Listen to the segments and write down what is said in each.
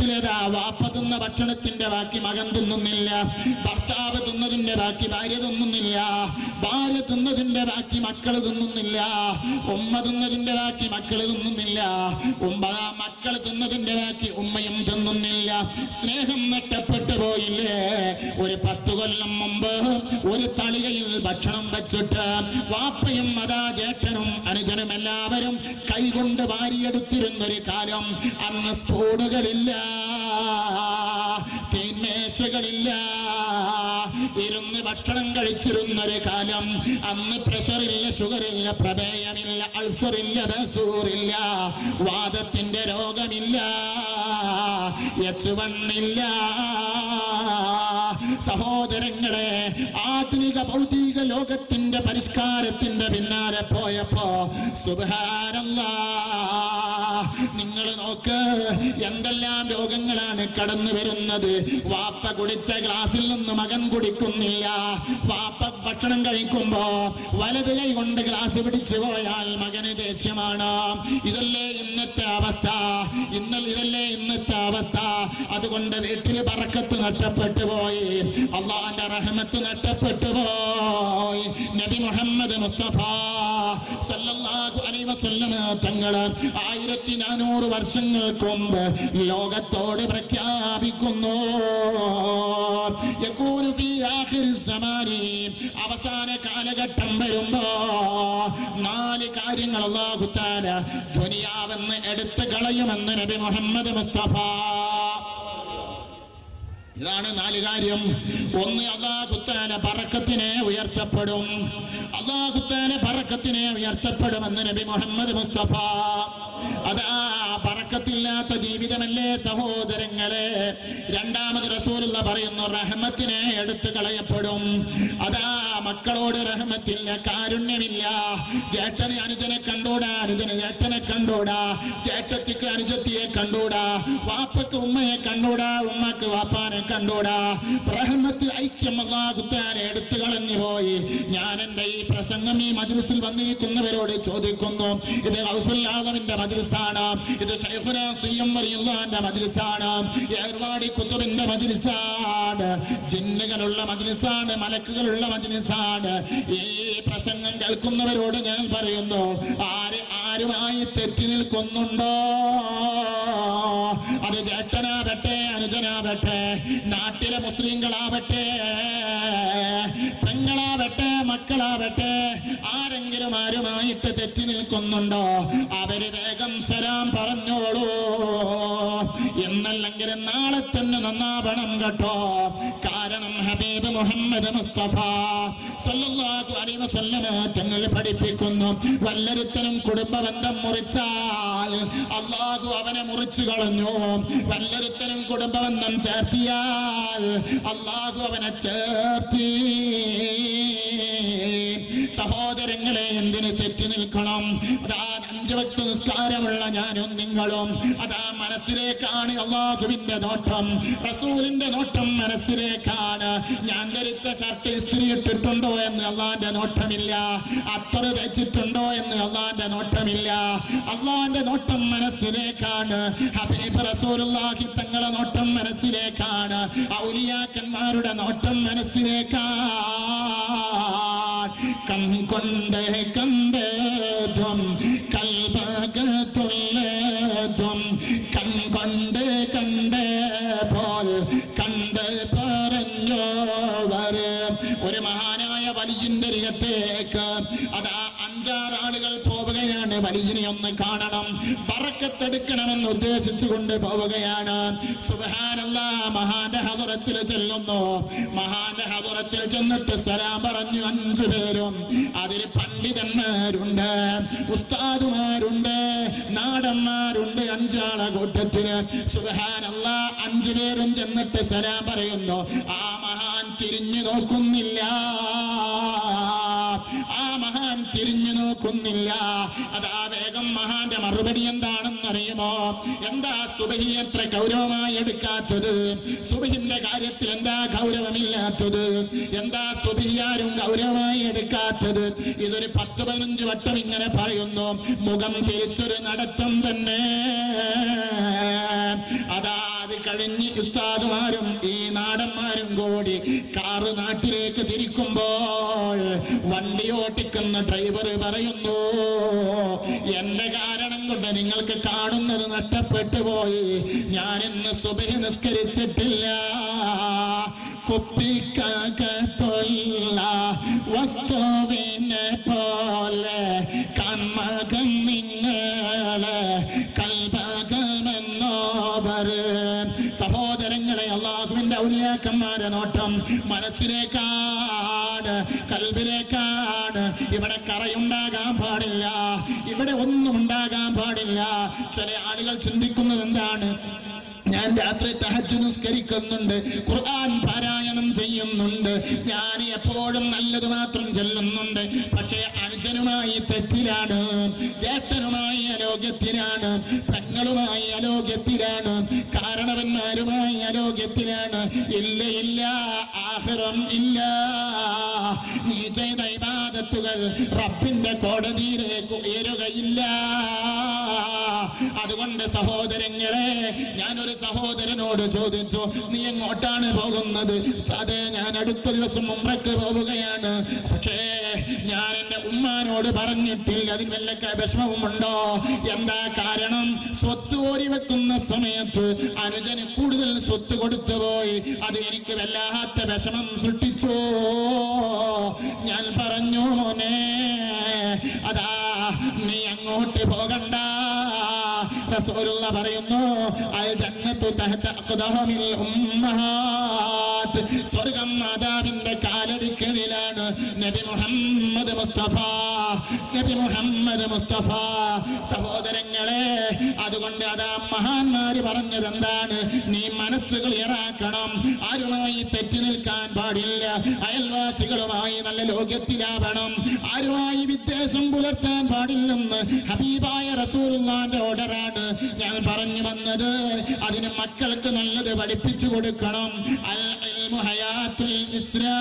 വീട്ടിലേതാ വാപ്പ തിന്ന ഭക്ഷണത്തിന്റെ ബാക്കി മകൻ തിന്നുന്നില്ല ഭർത്താവ് തിന്നതിന്റെ ബാക്കി ഭാര്യ തിന്നുന്നില്ല ഭാര്യ തിന്നതിന്റെ ബാക്കി മക്കൾ തിന്നുന്നില്ല ഉമ്മ തിന്നതിന്റെ ബാക്കി മക്കൾ തിന്നുന്നില്ല ഉമ്മ മക്കൾ തിന്നതിന്റെ ബാക്കി ഉമ്മയും തിന്നുന്നില്ല സ്നേഹം നഷ്ടപ്പെട്ടു പോയില്ലേ ഒരു പത്തു കൊല്ലം മുമ്പ് ഒരു തളികയിൽ ഭക്ഷണം വെച്ചിട്ട് വാപ്പയും അതാ ജേട്ടനും അനുജനും എല്ലാവരും കൈകൊണ്ട് വാരിയെടുത്തിരുന്നൊരു കാലം അന്ന് സ്ഫോടുകളില്ല തീന്മേശകളില്ല ഇരുന്ന് ഭക്ഷണം കഴിച്ചിരുന്നൊരു കാലം അന്ന് പ്രഷറില്ല ഷുഗറില്ല പ്രമേയമില്ല അൾസറില്ല ബസൂറില്ല വാദത്തിന്റെ രോഗമില്ല എച്ച് വണ്ണില്ല സഹോദരങ്ങളെ ആധുനിക ഭൗതിക ലോകത്തിന്റെ പരിഷ്കാരത്തിന്റെ പിന്നാലെ പോയപ്പോ സുബാനല്ല നിങ്ങൾ നോക്ക് എന്തെല്ലാം രോഗങ്ങളാണ് കടന്നു വരുന്നത് വാപ്പ കുടിച്ച ഗ്ലാസിൽ നിന്ന് മകൻ കുടിക്കുന്നില്ല വാപ്പ ഭക്ഷണം കഴിക്കുമ്പോ വലത് കൈ കൊണ്ട് ഗ്ലാസ് പിടിച്ചു പോയാൽ മകന് ദേഷ്യമാണ് ഇതല്ലേ ഇന്നത്തെ അവസ്ഥ ഇന്നലെ ഇതല്ലേ ഇന്നത്തെ അവസ്ഥ അതുകൊണ്ട് വീട്ടിൽ പറക്കത്ത് നഷ്ടപ്പെട്ടു പോയി അള്ളാന്റെ റഹ്മത്ത് നഷ്ടപ്പെട്ടു പോയി നബി മുഹമ്മദ് മുസ്തഫ സല്ലല്ലാഹു അലൈഹി വസല്ലം തങ്ങൾ ആയിരത്തി നാനൂറ് വർഷങ്ങൾക്ക് മുമ്പ് ലോകത്തോട് പ്രഖ്യാപിക്കുന്നു യകൂനു ഫീ ആഖിരി സമാനി അവസാന കാലഘട്ടം വരുമ്പോ നാല് കാര്യങ്ങൾ അല്ലാഹു തആല ദുനിയാവെന്ന് എടുത്തു കളയുമെന്ന് നബി മുഹമ്മദ് മുസ്തഫ ഇതാണ് നാല് കാര്യം ഒന്ന് അള്ളാഹുത്താല പറക്കത്തിനെ ഉയർത്തപ്പെടും അള്ളാഹുത്താല പറക്കത്തിനെ ഉയർത്തപ്പെടുമെന്ന് നബി മുഹമ്മദ് മുസ്തഫ അതാ പറക്കത്തില്ലാത്ത ജീവിതമല്ലേ സഹോദരങ്ങളെ രണ്ടാമത് റസൂലുള്ള പറയുന്നു റഹ്മത്തിനെ എടുത്തു കളയപ്പെടും അതാ മക്കളോട് റഹ്മത്തില്ല കാരുണ്യമില്ല ജേട്ടന് അനുജനെ കണ്ടൂടാ അനുജന് ജേട്ടനെ കണ്ടൂടാ ജേട്ടത്തിക്ക് അനുജത്തിയെ കണ്ടൂടാ വാപ്പക്ക് ഉമ്മയെ കണ്ടൂടാ ഉമ്മക്ക് വാപ്പാനെ കണ്ടൂടാ റഹ്മത്ത് ഐക്യം അള്ളാഹുത്താനെ എടുത്തു കളഞ്ഞു പോയി ഞാൻ എൻ്റെ ഈ പ്രസംഗം ഈ മജ്ലിസിൽ വന്നിരിക്കുന്നവരോട് ചോദിക്കുന്നു ഇത് ഹൗസുല്ലാദമിന്റെ മജ്ലിസാണ് ഇത് ഷൈഖുന സിയം വറിയുള്ളാന്റെ മജ്ലിസാണ് ഏർവാടി കുത്തുബിന്റെ മജ്ലിസാണ് ജിന്നുകളുള്ള മജ്ലിസാണ് മലക്കുകളുള്ള മജ്ലിസാണ് ഈ പ്രസംഗം കേൾക്കുന്നവരോട് ഞാൻ പറയുന്നു ആര് ആരുമായി തെറ്റി നിൽക്കുന്നുണ്ടോ അത് ജേട്ടനാവട്ടെ അനുജനാവട്ടെ നാട്ടിലെ മുസ്ലിങ്ങളാവട്ടെ പെങ്ങളാവട്ടെ മക്കളാവട്ടെ ആരെങ്കിലും ആരുമായിട്ട് തെറ്റി നിൽക്കുന്നുണ്ടോ അവര് വേഗം സലാം പറഞ്ഞോളൂ എന്നല്ലെങ്കിൽ നാളെ തന്നെ നന്നാവണം കേട്ടോ കാരണം ഹബീബ് മുഹമ്മദ് മുസ്തഫ സല്ലല്ലാഹു അലൈഹി വസല്ലമ തങ്ങൾ പഠിപ്പിക്കുന്നു വല്ലൊരുത്തനും കുടുംബബന്ധം മുറിച്ചാൽ അള്ളാഹു അവനെ മുറിച്ചു കളഞ്ഞു വല്ലൊരുത്തനും കുടുംബബന്ധം ചേർത്തിയാൽ അള്ളാഹു അവനെ ചേർത്തി സഹോദരങ്ങളെ എന്തിന് തെറ്റി നിൽക്കണം അതാ അഞ്ചു ഭക്ത നിസ്കാരമുള്ള ഞാനും നിങ്ങളും അതാ മനസ്സിലേക്കാണ് അള്ളാഹുവിന്റെ നോട്ടം റസൂലിന്റെ നോട്ടം മനസ്സിലേക്കാണ് ഞാൻ ധരിച്ച ഷർട്ട് ഇസ്ത്രി ഇട്ടിട്ടുണ്ടോ എന്ന് അള്ളാന്റെ നോട്ടമില്ല അത്തറ് തയ്ച്ചിട്ടുണ്ടോ എന്ന് അള്ളാന്റെ നോട്ടമില്ല അള്ളാന്റെ നോട്ടം മനസ്സിലേക്കാണ് ഹബീബ് റസൂലുള്ളാഹി തങ്ങളെ നോട്ടം മനസ്സിലേക്കാണ് ഔലിയാക്കന്മാരുടെ നോട്ടം മനസ്സിലേക്കാണ് കം കൊണ്ട് കണ്ടതും കൽപകത്തുള്ളതും കൺ കൊണ്ട് കണ്ട പോൽ കണ്ട് പറഞ്ഞോവർ ഒരു മഹാനായ വലിയന്റെ രംഗത്തേക്ക് അതാ അഞ്ചാറ് ആളുകൾ പോവുകയാണ് വലിയനെ ഒന്ന് കാണണം പറക്കത്തെടുക്കണമെന്ന് ഉദ്ദേശിച്ചുകൊണ്ട് പോവുകയാണ് സുബഹാനല്ല മഹാന്റെ ഹതുറത്തിൽ ചെല്ലുന്നു മഹാന്റെ ഹതുറത്തിൽ ചെന്നിട്ട് സലാം പറഞ്ഞു അഞ്ചു പേരും അതിൽ പണ്ഡിതന്മാരുണ്ട് ഉസ്താദുമാരുണ്ട് നാടന്മാരുണ്ട് അഞ്ചാള കൂട്ടത്തിന് സുബഹാനല്ല അഞ്ചു പേരും ചെന്നിട്ട് സലാം പറയുന്നു ആ മഹാൻ തിരിഞ്ഞു നോക്കുന്നില്ല ആ മഹാൻ തിരിഞ്ഞു നോക്കുന്നില്ല അതാ വേഗം മഹാന്റെ മറുപടി എന്താണെന്ന് അറിയുമോ എന്താ സുബഹി എത്ര ഗൗരവമായി എടുക്കാത്തത് സുബഹിന്റെ കാര്യത്തിൽ എന്താ ഗൗരവമില്ലാത്തത് എന്താ സുബഹി ആരും ഗൗരവമായി എടുക്കാത്തത് ഇതൊരു പത്ത് പതിനഞ്ച് വട്ടം ഇങ്ങനെ പറയുന്നു മുഖം തിരിച്ചൊരു നടത്തം തന്നെ അതാ അത് കഴിഞ്ഞ് ഉസ്താദുമാരും ഈ നാടന്മാരും കൂടി കാറ് നാട്ടിലേക്ക് തിരിക്കുമ്പോൾ വണ്ടി ഓട്ടിക്കുന്ന ഡ്രൈവർ പറയുന്നു എന്റെ കാരണം കൊണ്ട് നിങ്ങൾക്ക് കാണുന്നത് നഷ്ടപ്പെട്ടു പോയി ഞാൻ ഇന്ന് സുബഹി നിസ്കരിച്ചിട്ടില്ല കുപ്പിക്കകത്തുള്ള വസ്തുവിനെ പോലെ കൺമകം നിങ്ങളെ കൽപകമെന്നോവർ സഹോദരങ്ങളെ അള്ളാഹുവിന്റെ ഔലിയാക്കന്മാരെ നോട്ടം മനസ്സിലേക്കാണ് കൽബിലേക്കാണ് ഇവിടെ കറയുണ്ടാകാൻ പാടില്ല ഇവിടെ ഒന്നും ഉണ്ടാകാൻ പാടില്ല ചില ആളുകൾ ചിന്തിക്കുന്നത് എന്താണ് ഞാൻ രാത്രി തഹജ് നിസ്കരിക്കുന്നുണ്ട് ഖുർആൻ പാരായണം ചെയ്യുന്നുണ്ട് ഞാൻ എപ്പോഴും നല്ലത് മാത്രം ചെല്ലുന്നുണ്ട് പക്ഷേ അനുജനുമായി തെറ്റിലാണ് ജ്യേഷ്ഠനുമായി അലോക്യത്തിലാണ് പെങ്ങളുമായി അലോക്യത്തിലാണ് കാരണവന്മാരുമായി അലോക്യത്തിലാണ് ഇല്ല ഇല്ല ആഹ്റം ഇല്ല നീ ചെയ്ത ഇബാദത്തുകൾ റബ്ബിന്റെ കോടതിയിലേക്ക് ഉയരുകയില്ല അതുകൊണ്ട് സഹോദരങ്ങളെ ഞാനൊരു സഹോദരനോട് ചോദിച്ചു നീ എങ്ങോട്ടാണ് പോകുന്നത് അതെ ഞാൻ അടുത്ത ദിവസം ഉമ്രക്ക് പോവുകയാണ് പക്ഷേ ഞാൻ എൻ്റെ ഉമ്മാനോട് പറഞ്ഞിട്ടില്ല അതിൽ വല്ല ക- വിഷമവുമുണ്ടോ എന്താ കാരണം സ്വത്ത് ഓരി വെക്കുന്ന സമയത്ത് അനുജന് കൂടുതൽ സ്വത്ത് കൊടുത്തു പോയി അത് എനിക്ക് വല്ലാത്ത വിഷമം സൃഷ്ടിച്ചു ഞാൻ പറഞ്ഞു മോനെ അതാ നീ അങ്ങോട്ട് പോകണ്ട റസൂലുള്ള പറയുന്നു അൽ ജന്നത്തു തഹത അഖ്ദാമിൽ ഉമ്മഹാത്ത് സ്വർഗം മാതാവിന്റെ കാലടിക്കലിലാണ് നബി മുഹമ്മദ് മുസ്തഫ നബി മുഹമ്മദ് മുസ്തഫ സഹോദരങ്ങളെ അതുകൊണ്ട് അതാ മഹാന്മാര് പറഞ്ഞത് എന്താണ് നീ മനസ്സ് ക്ലിയറാക്കണം ആരുമായി തെറ്റി നിൽക്കാൻ പാടില്ല അയൽവാസികളുമായി നല്ല ലോകത്തിലാവണം ആരുമായി വിദ്വേഷം പുലർത്താൻ പാടില്ലെന്ന് ഹബീബായ റസൂലുള്ളാന്റെ ഓർഡറാണ് ഞാൻ പറഞ്ഞു വന്നത് അതിന് മക്കൾക്ക് നല്ലത് പഠിപ്പിച്ചു കൊടുക്കണം അൽ ഇൽമു ഹയാത്തുൽ ഇസ്രാ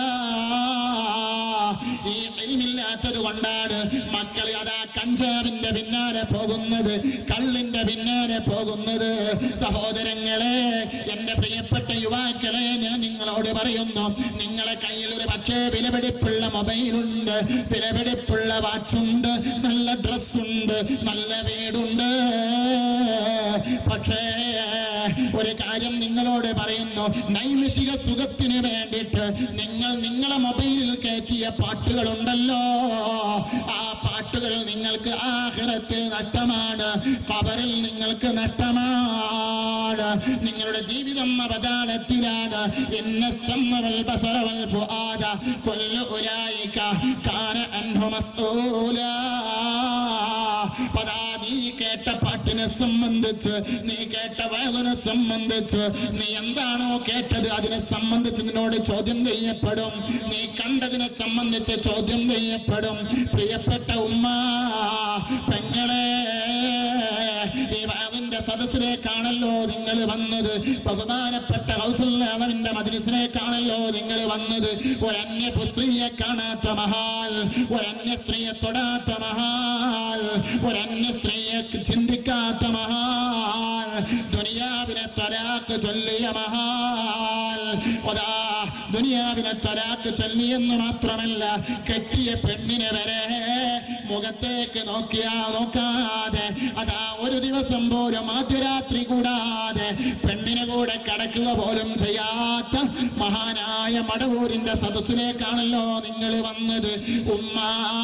ഈ ഇൽമില്ലാത്തത് കൊണ്ടാണ് മക്കൾ അതാ കഞ്ചാവിന്റെ പിന്നാലെ പോകുന്നത് കള്ളിന്റെ പിന്നാലെ പോകുന്നത് സഹോദരങ്ങളെ എന്റെ പ്രിയപ്പെട്ട യുവാക്കളെ ഞാൻ നിങ്ങളോട് പറയുന്നു നിങ്ങളെ കയ്യിൽ ഒരു പക്ഷേ വിലപിടിപ്പുള്ള മൊബൈലുണ്ട് വിലപിടിപ്പുള്ള വാച്ചുണ്ട് നല്ല ഡ്രസ്സുണ്ട് നല്ല വീടുണ്ട് പക്ഷേ ഒരു കാര്യം നിങ്ങളോട് പറയുന്നു നൈമിഷിക സുഖത്തിന് വേണ്ടിയിട്ട് നിങ്ങൾ നിങ്ങളെ മൊബൈലിൽ കയറ്റിയ പാട്ടുകളുണ്ടല്ലോ ആ പാട്ടുകൾ നിങ്ങൾക്ക് ആഹ്റത്തിൽ നഷ്ടമാണ് കബറിൽ നിങ്ങൾക്ക് നഷ്ടമാണ് നിങ്ങളുടെ ജീവിതം അവതാളത്തിലാണ് ഇന്ന സമ്മവൽ ബസറവൽ ഫുആദ കൊല്ലു ഉലായിക കാന അൻഹു മസ്ഊലാ പതാ നീ കേട്ട പാട്ടിനെ സംബന്ധിച്ച് നീ കേട്ട വയലിനെ സംബന്ധിച്ച് നീ എന്താണോ കേട്ടത് അതിനെ സംബന്ധിച്ച് നിന്നോട് ചോദ്യം ചെയ്യപ്പെടും നീ കണ്ടതിനെ സംബന്ധിച്ച് ചോദ്യം ചെയ്യപ്പെടും പ്രിയപ്പെട്ട ഉമ്മ പെങ്ങളെ ഈ വയലിന്റെ സദസ്സിലേക്കാണല്ലോ നിങ്ങൾ വന്നത് ബഹുമാനപ്പെട്ട ഹൗസുല്ലാവിന്റെ മദ്രസിലേക്കാണല്ലോ നിങ്ങൾ വന്നത് ഒരന്യ സ്ത്രീയെ കാണാത്ത മഹാൽ ഒരന്യ സ്ത്രീയെ തൊടാത്ത മഹാൽ ഒരന്യ സ്ത്രീയെ ചിന്തിക്കാത്ത മഹാൽ ദുനിയാവിനെ തലാക്ക് ചൊല്ലിയ മഹാൽ അതാ ദുനിയാവിനെ തലാക്ക് ചൊല്ലിയെന്ന് മാത്രമല്ല കെട്ടിയ പെണ്ണിനെ വരെ മുഖത്തേക്ക് നോക്കിയാ നോക്കാതെ അതാ ഒരു ദിവസം പോലും ആദ്യരാത്രി കൂടാതെ പെണ്ണിനെ കൂടെ കടക്കുക പോലും ചെയ്യാത്ത മഹാനായ മടവൂരിന്റെ സദസ്സിലേക്കാണല്ലോ നിങ്ങൾ വന്നത് ഉമ്മ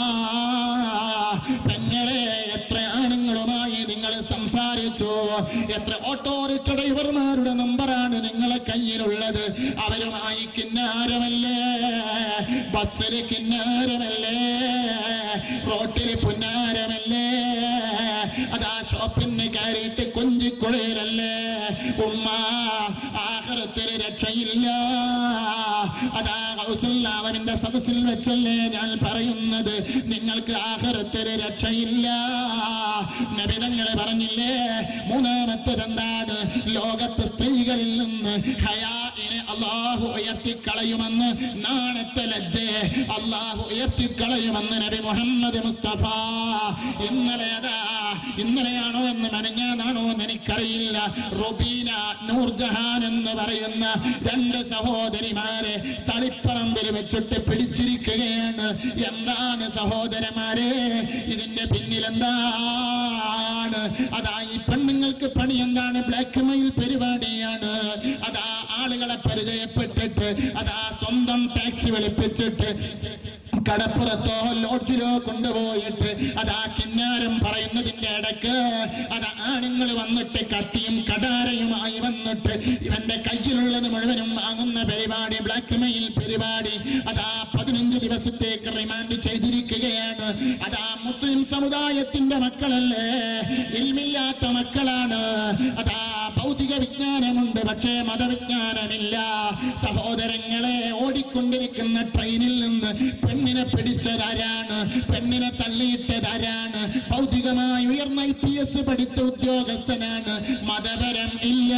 പെങ്ങളെ എത്ര ആണുങ്ങളുമായി നിങ്ങൾ സംസാരിച്ചു എത്ര ഓട്ടോറിക്ഷ ഡ്രൈവർമാരുടെ നമ്പറാണ് നിങ്ങളെ കയ്യിലുള്ളത് അവരുമായി കിന്നാരമല്ലേ ബസ്സിൽ കിന്നാരമല്ലേ റോട്ടിൽ പുന്നാരമല്ലേ അതാ ഷോപ്പിന് കയറിയിട്ട് കൊഞ്ചിക്കുഴയിലല്ലേ ഉമ്മ ആഹ്റത്തിൽ രക്ഷയില്ല അതാ ഹൗസുല്ലാവിന്റെ സദസ്സിൽ വെച്ചല്ലേ ഞാൻ പറയുന്നത് നിങ്ങൾക്ക് ആഹ്റത്തിൽ രക്ഷയില്ല നബിതങ്ങളെ പറഞ്ഞില്ലേ മൂന്നാമത്തത് എന്താണ് ലോകത്ത് സ്ത്രീകളിൽ നിന്ന് ഹയാഇനെ അള്ളാഹു ഉയർത്തിക്കളയുമെന്ന് നാണത്തെ ലജ്ജയെ അള്ളാഹു ഉയർത്തിക്കളയുമെന്ന് നബി മുഹമ്മദ് മുസ്തഫ ഇന്നലെ അതാ ഇന്നലെയാണോ എന്ന് മനഞ്ഞാണോ എന്ന് എനിക്കറിയില്ല റുബീന നൂർജഹാൻ എന്ന് പറയുന്ന രണ്ട് സഹോദരിമാരെ തളിപ്പറമ്പിൽ വെച്ചിട്ട് പിടിച്ചിരിക്കുകയാണ് എന്താണ് സഹോദരന്മാരെ ഇതിന്റെ പിന്നിൽ എന്താണ് അതാ ഈ പെണ്ണുങ്ങൾക്ക് പണി എന്താണ് ബ്ലാക്ക് മെയിൽ പരിപാടിയാണ് അതാ ആളുകളെ പരിചയപ്പെട്ടിട്ട് അതാ സ്വന്തം ടാക്സി വിളിപ്പിച്ചിട്ട് കടപ്പുറത്തോ ലോഡ്ജിലോ കൊണ്ടുപോയിട്ട് അതാ കിന്നാരം പറയുന്നതിന്റെ ഇടക്ക് അതാ ആണുങ്ങൾ വന്നിട്ട് കത്തിയും കടാരയുമായി വന്നിട്ട് ഇവന്റെ കയ്യിലുള്ളത് മുഴുവനും വാങ്ങുന്ന പരിപാടി ബ്ലാക്ക് മെയിൽ പരിപാടി അതാ പതിനഞ്ച് ദിവസത്തേക്ക് റിമാൻഡ് ചെയ്തിരിക്കുകയാണ് അതാ മുസ്ലിം സമുദായത്തിന്റെ മക്കളല്ലേ ഇൽമില്ലാത്ത മക്കളാണ് അതാ ഭൗതിക വിജ്ഞാനമുണ്ട് പക്ഷേ മതവിജ്ഞാനമില്ല സഹോദരങ്ങളെ ഓടിക്കൊണ്ടിരിക്കുന്ന ട്രെയിനിൽ നിന്ന് പെണ്ണിനെ പിടിച്ചതാരാണ് പെണ്ണിനെ തള്ളിയിട്ടതാരാണ് ഭൗതികമായി ഉയർന്ന ഐ പി എസ് പഠിച്ച ഉദ്യോഗസ്ഥനാണ് മതപരം ഇല്ല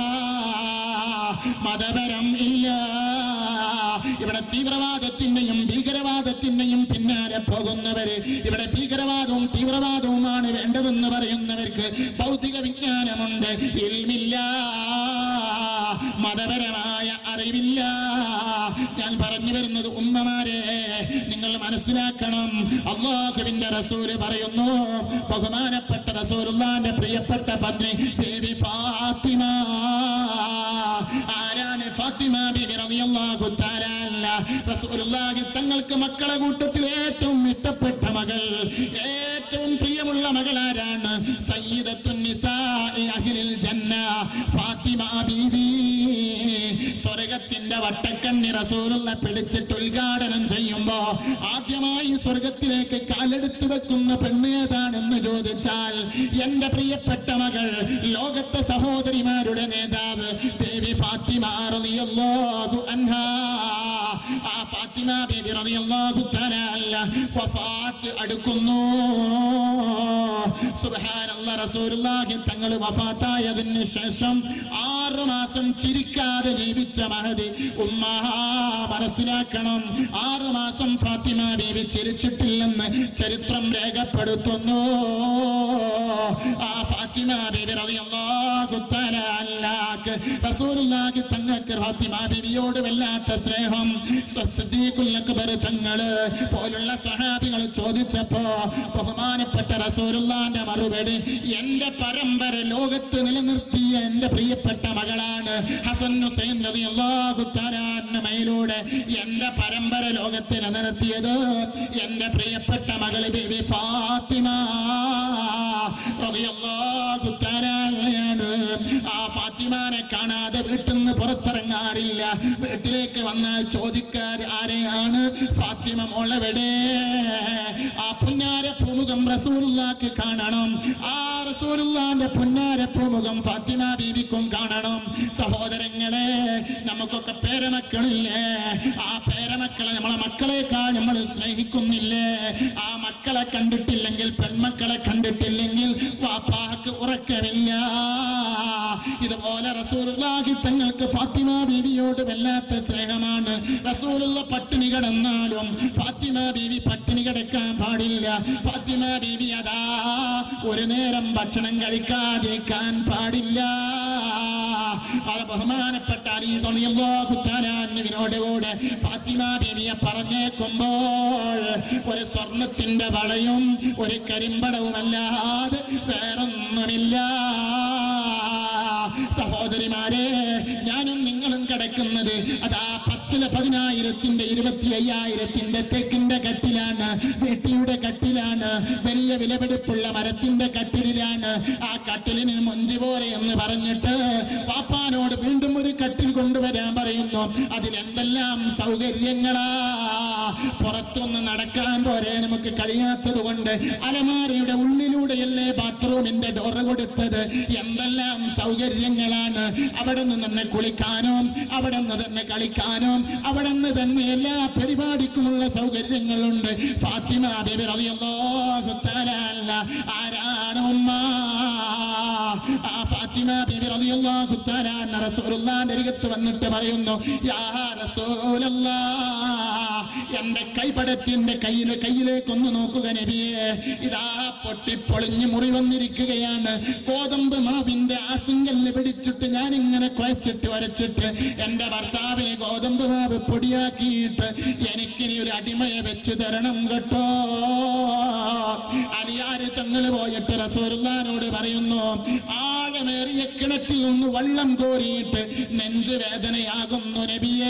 മതപരം ഇല്ല ഇവിടെ തീവ്രവാദത്തിന്റെയും ഭീകരവാദത്തിന്റെയും പിന്നാലെ പോകുന്നവര് ഇവിടെ ഭീകരവാദവും തീവ്രവാദവുമാണ് വേണ്ടതെന്ന് പറയുന്നവർക്ക് ഭൗതിക വിജ്ഞാനമുണ്ട് ഇൽമില്ല മതപരമായ അറിവില്ല ഞാൻ പറഞ്ഞു വരുന്നത് ഉമ്മമാരെ നിങ്ങൾ മനസ്സിലാക്കണം അള്ളാഹുവിന്റെ റസൂല് പറയുന്നു ബഹുമാനപ്പെട്ട റസൂലുള്ളാന്റെ പ്രിയപ്പെട്ട പത്നി ദേവി ഫാത്തിമ ആരാണ് ഫാത്തിമ ബിബി റളിയല്ലാഹു തആല അൻഹ. റസൂലുള്ളാഹി തങ്ങൾക്ക് മക്കളെ കൂട്ടത്തിൽ ഏറ്റവും ഇഷ്ടപ്പെട്ട മകൾ ഏറ്റവും പ്രിയമുള്ള മകൾ ആരാണ് സയ്യിദത്തുൻ നിസാഇ അഹ്ലിൽ ജന്ന ഫാത്തിമ ബീവി സ്വർഗത്തിന്റെ വട്ടക്കണ്ണി റസൂലുള്ള പിടിച്ചിട്ട് ഉദ്ഘാടനം ചെയ്യുമ്പോ ആദ്യമായി സ്വർഗത്തിലേക്ക് കാലെടുത്ത് വെക്കുന്ന പെണ്ണ് ഏതാണെന്ന് ചോദിച്ചാൽ എന്റെ പ്രിയപ്പെട്ട മകൾ ലോകത്തെ സഹോദരിമാരുടെ നേതാവ് ബേബി ഫാത്തിമ റളിയല്ലാഹു അൻഹാ ആ ഫാത്തിമ ബേബി റളിയല്ലാഹു തആല വഫാത്ത് അടുക്കുന്നു സുബ്ഹാനല്ലാഹ് റസൂലുള്ളാഹി തങ്ങൾ വഫാത്തായതിനു ശേഷം ആറു മാസം ചിരിക്കാതെ ജീവിച്ച മഹദി ഉമ്മ മനസ്സിലാക്കണം ആറു മാസം ഫാത്തിമ ബീവി ചിരിച്ചിട്ടില്ലെന്ന് ചരിത്രം രേഖപ്പെടുത്തുന്നു ആ ഫാത്തിമ ബീവി റളിയല്ലാഹു തആല അൻഹാക്ക് റസൂലുള്ളാഹി തങ്ങൾക്ക് ഫാത്തിമ ബീവിയോട് വല്ലാത്ത സ്നേഹം സിദ്ദീഖുൽ അക്ബർ തങ്ങള് പോലുള്ള സ്വഹാബികൾ ചോദിച്ചപ്പോ ബഹുമാനപ്പെട്ട റസൂലുള്ളാന്റെ മറുപടി എന്റെ പരമ്പര ലോകത്ത് നിലനിർത്തിയ എന്റെ പ്രിയപ്പെട്ട മകളാണ് ഹസൻ ഹുസൈൻ റളിയല്ലാഹു തആല അൻഹുമയിലൂടെ എന്റെ പരമ്പര ലോകത്ത് നിലനിർത്തിയത് എന്റെ പ്രിയപ്പെട്ട മകള് ബിബി ഫാത്തിമ റളിയല്ലാഹു തആല അൻഹയാണ് ആ ഫാത്തിമാനെ കാണാതെ വീട്ടിൽ നിന്ന് പുറത്തിറങ്ങാറില്ല വീട്ടിലേക്ക് വന്നാൽ ചോദിക്കാർ ആരെയാണ് ഫാത്തിമ മോളെവിടെ ആ പുന്നാര പൂമുഖം റസൂലുള്ളാക്ക് കാണണം ആ റസൂലുള്ളാന്റെ പുന്നാര പൂമുഖം ഫാത്തിമ ബീവിക്കും കാണണം സഹോദരങ്ങളെ നമുക്കൊക്കെ പേരമക്കളില്ലേ ആ പേരമക്കളെ നമ്മളെ മക്കളെക്കാൾ നമ്മൾ സ്നേഹിക്കുന്നില്ലേ ആ മക്കളെ കണ്ടിട്ടില്ലെങ്കിൽ പെൺമക്കളെ കണ്ടിട്ടില്ലെങ്കിൽ വാപ്പാക്ക് ഉറക്കമില്ല ഇതുപോലെ റസൂലുള്ളാഹി തങ്ങൾക്ക് ഫാത്തിമ ബീവിയോട് വല്ലാത്ത സ്നേഹമാണ് റസൂലുള്ള പട്ടിണി കിടന്നാലും ഫാത്തിമ ബീവി പട്ടിണി കിടക്കാൻ പാടില്ല ഫാത്തിമ ബീവി അതാ ഒരു നേരം ഭക്ഷണം കഴിക്കാതിരിക്കാൻ പാടില്ല അത് ബഹുമാനപ്പെട്ട അലി തൊളിയല്ലാഹു തആലാവിനോട് കൂടെ ഫാത്തിമ ബീവിയെ പറഞ്ഞേക്കുമ്പോൾ ഒരു സ്വർണത്തിന്റെ വളയും ഒരു കരിമ്പടവുമല്ലാതെ വേറൊന്നുമില്ല സഹോദരിമാരെ ഞാനും നിങ്ങളും കിടക്കുന്നത് അതാ പത്തില് പതിനായിരത്തിന്റെ ഇരുപത്തി അയ്യായിരത്തിന്റെ തെക്കിന്റെ കട്ടിലാണ് വെട്ടിയുടെ കട്ടിലാണ് വലിയ വിലപിടിപ്പുള്ള മരത്തിന്റെ കട്ടിലിലാണ് ആ കട്ടിലിന് മൊഞ്ചി പോലെ എന്ന് പറഞ്ഞിട്ട് പാപ്പാനോട് വീണ്ടും ഒരു കട്ടിൽ കൊണ്ടുവരാൻ പറയുന്നു അതിലെന്തെല്ലാം സൗകര്യങ്ങളാ പുറത്തൊന്ന് നടക്കാൻ പോരെ നമുക്ക് കഴിയാത്തത് കൊണ്ട് അലമാരയുടെ ഉള്ളിലൂടെയല്ലേ ബാത്റൂമിന്റെ ഡോറ് കൊടുത്തത് എന്തെല്ലാം സൗകര്യങ്ങളാണ് അവിടെ നിന്ന് തന്നെ കുളിക്കാനും അവിടെ നിന്ന് തന്നെ കളിക്കാനും അവിടെ നിന്ന് തന്നെ എല്ലാ പരിപാടിക്കുമുള്ള സൗകര്യങ്ങളുണ്ട് ഫാത്തിമ ബിബി റളിയല്ലാഹു തആല അൻഹ ആരാണ് ഉമ്മ ആ ഫാത്തിമ ഫാത്തിമ ബിബി റളിയല്ലാഹു തആല അൻഹ റസൂലുള്ളാഹിന്റെ അരികത്ത് വന്നിട്ട് പറയുന്നു യാ റസൂലല്ലാ എന്റെ കൈപടത്തിന്റെ കയ്യില് കയ്യിലേക്ക് ഒന്ന് നോക്കുക നബിയെ ഇതാ പൊട്ടിപ്പൊളിഞ്ഞ് മുറി വന്നിരിക്കുകയാണ് ഗോതമ്പ് മാവിന്റെ ആസിങ്കല്ല് പിടിച്ചിട്ട് ഞാൻ ഇങ്ങനെ കുഴച്ചിട്ട് വരച്ചിട്ട് എന്റെ ഭർത്താവിന് ഗോതമ്പ് മാവ് പൊടിയാക്കിയിട്ട് എനിക്കിനി ഒരു അടിമയെ വെച്ച് തരണം കേട്ടോ അലിയാര് തങ്ങള് പോയിട്ട് റസൂലുള്ളാനോട് പറയുന്നു ആഴമേറിയ കിണറ്റിൽ ഒന്ന് വള്ളം കോരിയിട്ട് നെഞ്ച് വേദനയാകുന്നു നബിയേ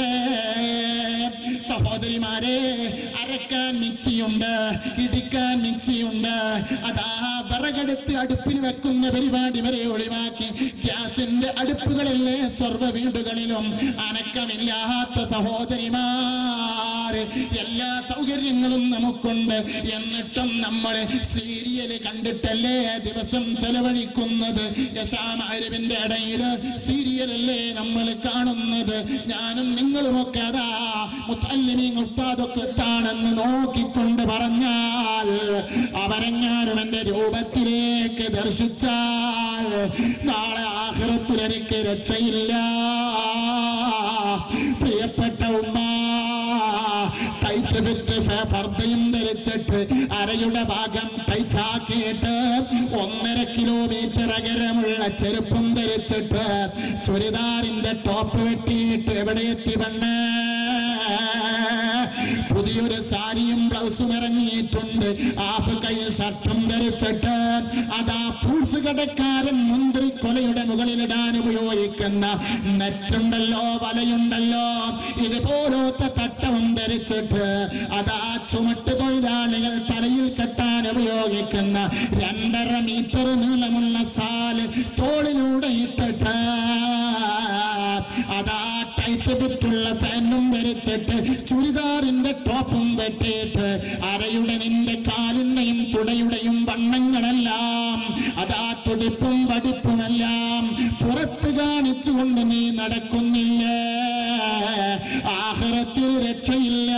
സഹോദരിമാരെ അരക്കാൻ മിക്സിയുണ്ട് ഇടിക്കാൻ മിക്സിയുണ്ട് അതാ വിറകെടുത്ത് അടുപ്പിൽ വെക്കുന്ന പരിപാടി വരെ ഒഴിവാക്കി ഗ്യാസിന്റെ അടുപ്പുകളിലെ സർവ്വ വീടുകളിലും അനക്കമില്ലാത്ത സഹോദരിമാര് എല്ലാ സൗകര്യങ്ങളും നമുക്കുണ്ട് എന്നിട്ടും നമ്മൾ സീരിയൽ കണ്ടിട്ടല്ലേ ദിവസം ചെലവഴിക്കുന്നത് യശാമാരുവിന്റെ ഇടയിൽ സീരിയലല്ലേ നമ്മൾ കാണുന്നത് ഞാനും നിങ്ങളുമൊക്കെ അതാ മുത്തല്ലിമീൻ ഉസ്താദൊക്കെ താണെന്ന് നോക്കിക്കൊണ്ട് പറഞ്ഞാൽ അവരെങ്ങാനും എന്റെ രൂപത്തിലേക്ക് ദർശിച്ചാൽ നാളെ ആഹ്റത്തിൽ എനിക്ക് രക്ഷയില്ല പ്രിയപ്പെട്ട ഉമ്മ ടൈറ്റ് ഫിറ്റ് ഫർദയും ധരിച്ചിട്ട് അരയുടെ ഭാഗം ടൈറ്റാക്കിയിട്ട് ഒന്നര കിലോമീറ്റർ അകരമുള്ള ചെരുപ്പും ധരിച്ചിട്ട് ചുരിദാറിന്റെ ടോപ്പ് വെട്ടിയിട്ട് എവിടെ എത്തി പെണ്ണ് പുതിയൊരു സാരിയും ബ്ലൗസും ഇറങ്ങിയിട്ടുണ്ട് ഹാഫ് കൈയിൽ ഷർട്ടും ധരിച്ചിട്ട് അതാ ഫ്രൂട്ട്സ് കടക്കാരൻ മുന്തിരി കൊലയുടെ മുകളിലിടാൻ ഉപയോഗിക്കുന്ന നെറ്റുണ്ടല്ലോ വലയുണ്ടല്ലോ ഇതുപോലത്തെ തട്ടവും ധരിച്ചിട്ട് അതാ ചുമട്ട് തൊഴിലാളികൾ തലയിൽ കെട്ടാൻ ഉപയോഗിക്കുന്ന രണ്ടര മീറ്റർ നീളമുള്ള സാല് തോളിലൂടെ ഇട്ടിട്ട് അതാ ടൈറ്റ് ഫിറ്റുള്ള ഫാനും ധരിച്ചിട്ട് ചുരിദാറിന്റെ ടോപ്പും വെട്ടിയിട്ട് അരയുടെ നിന്റെ കാലിന്റെയും തുടയുടെയും വണ്ണങ്ങളെല്ലാം അതാ തുടിപ്പും വടിപ്പുമെല്ലാം പുറത്ത് കാണിച്ചുകൊണ്ട് നീ നടക്കുന്നില്ലേ ആഹ്റത്തിൽ രക്ഷയില്ല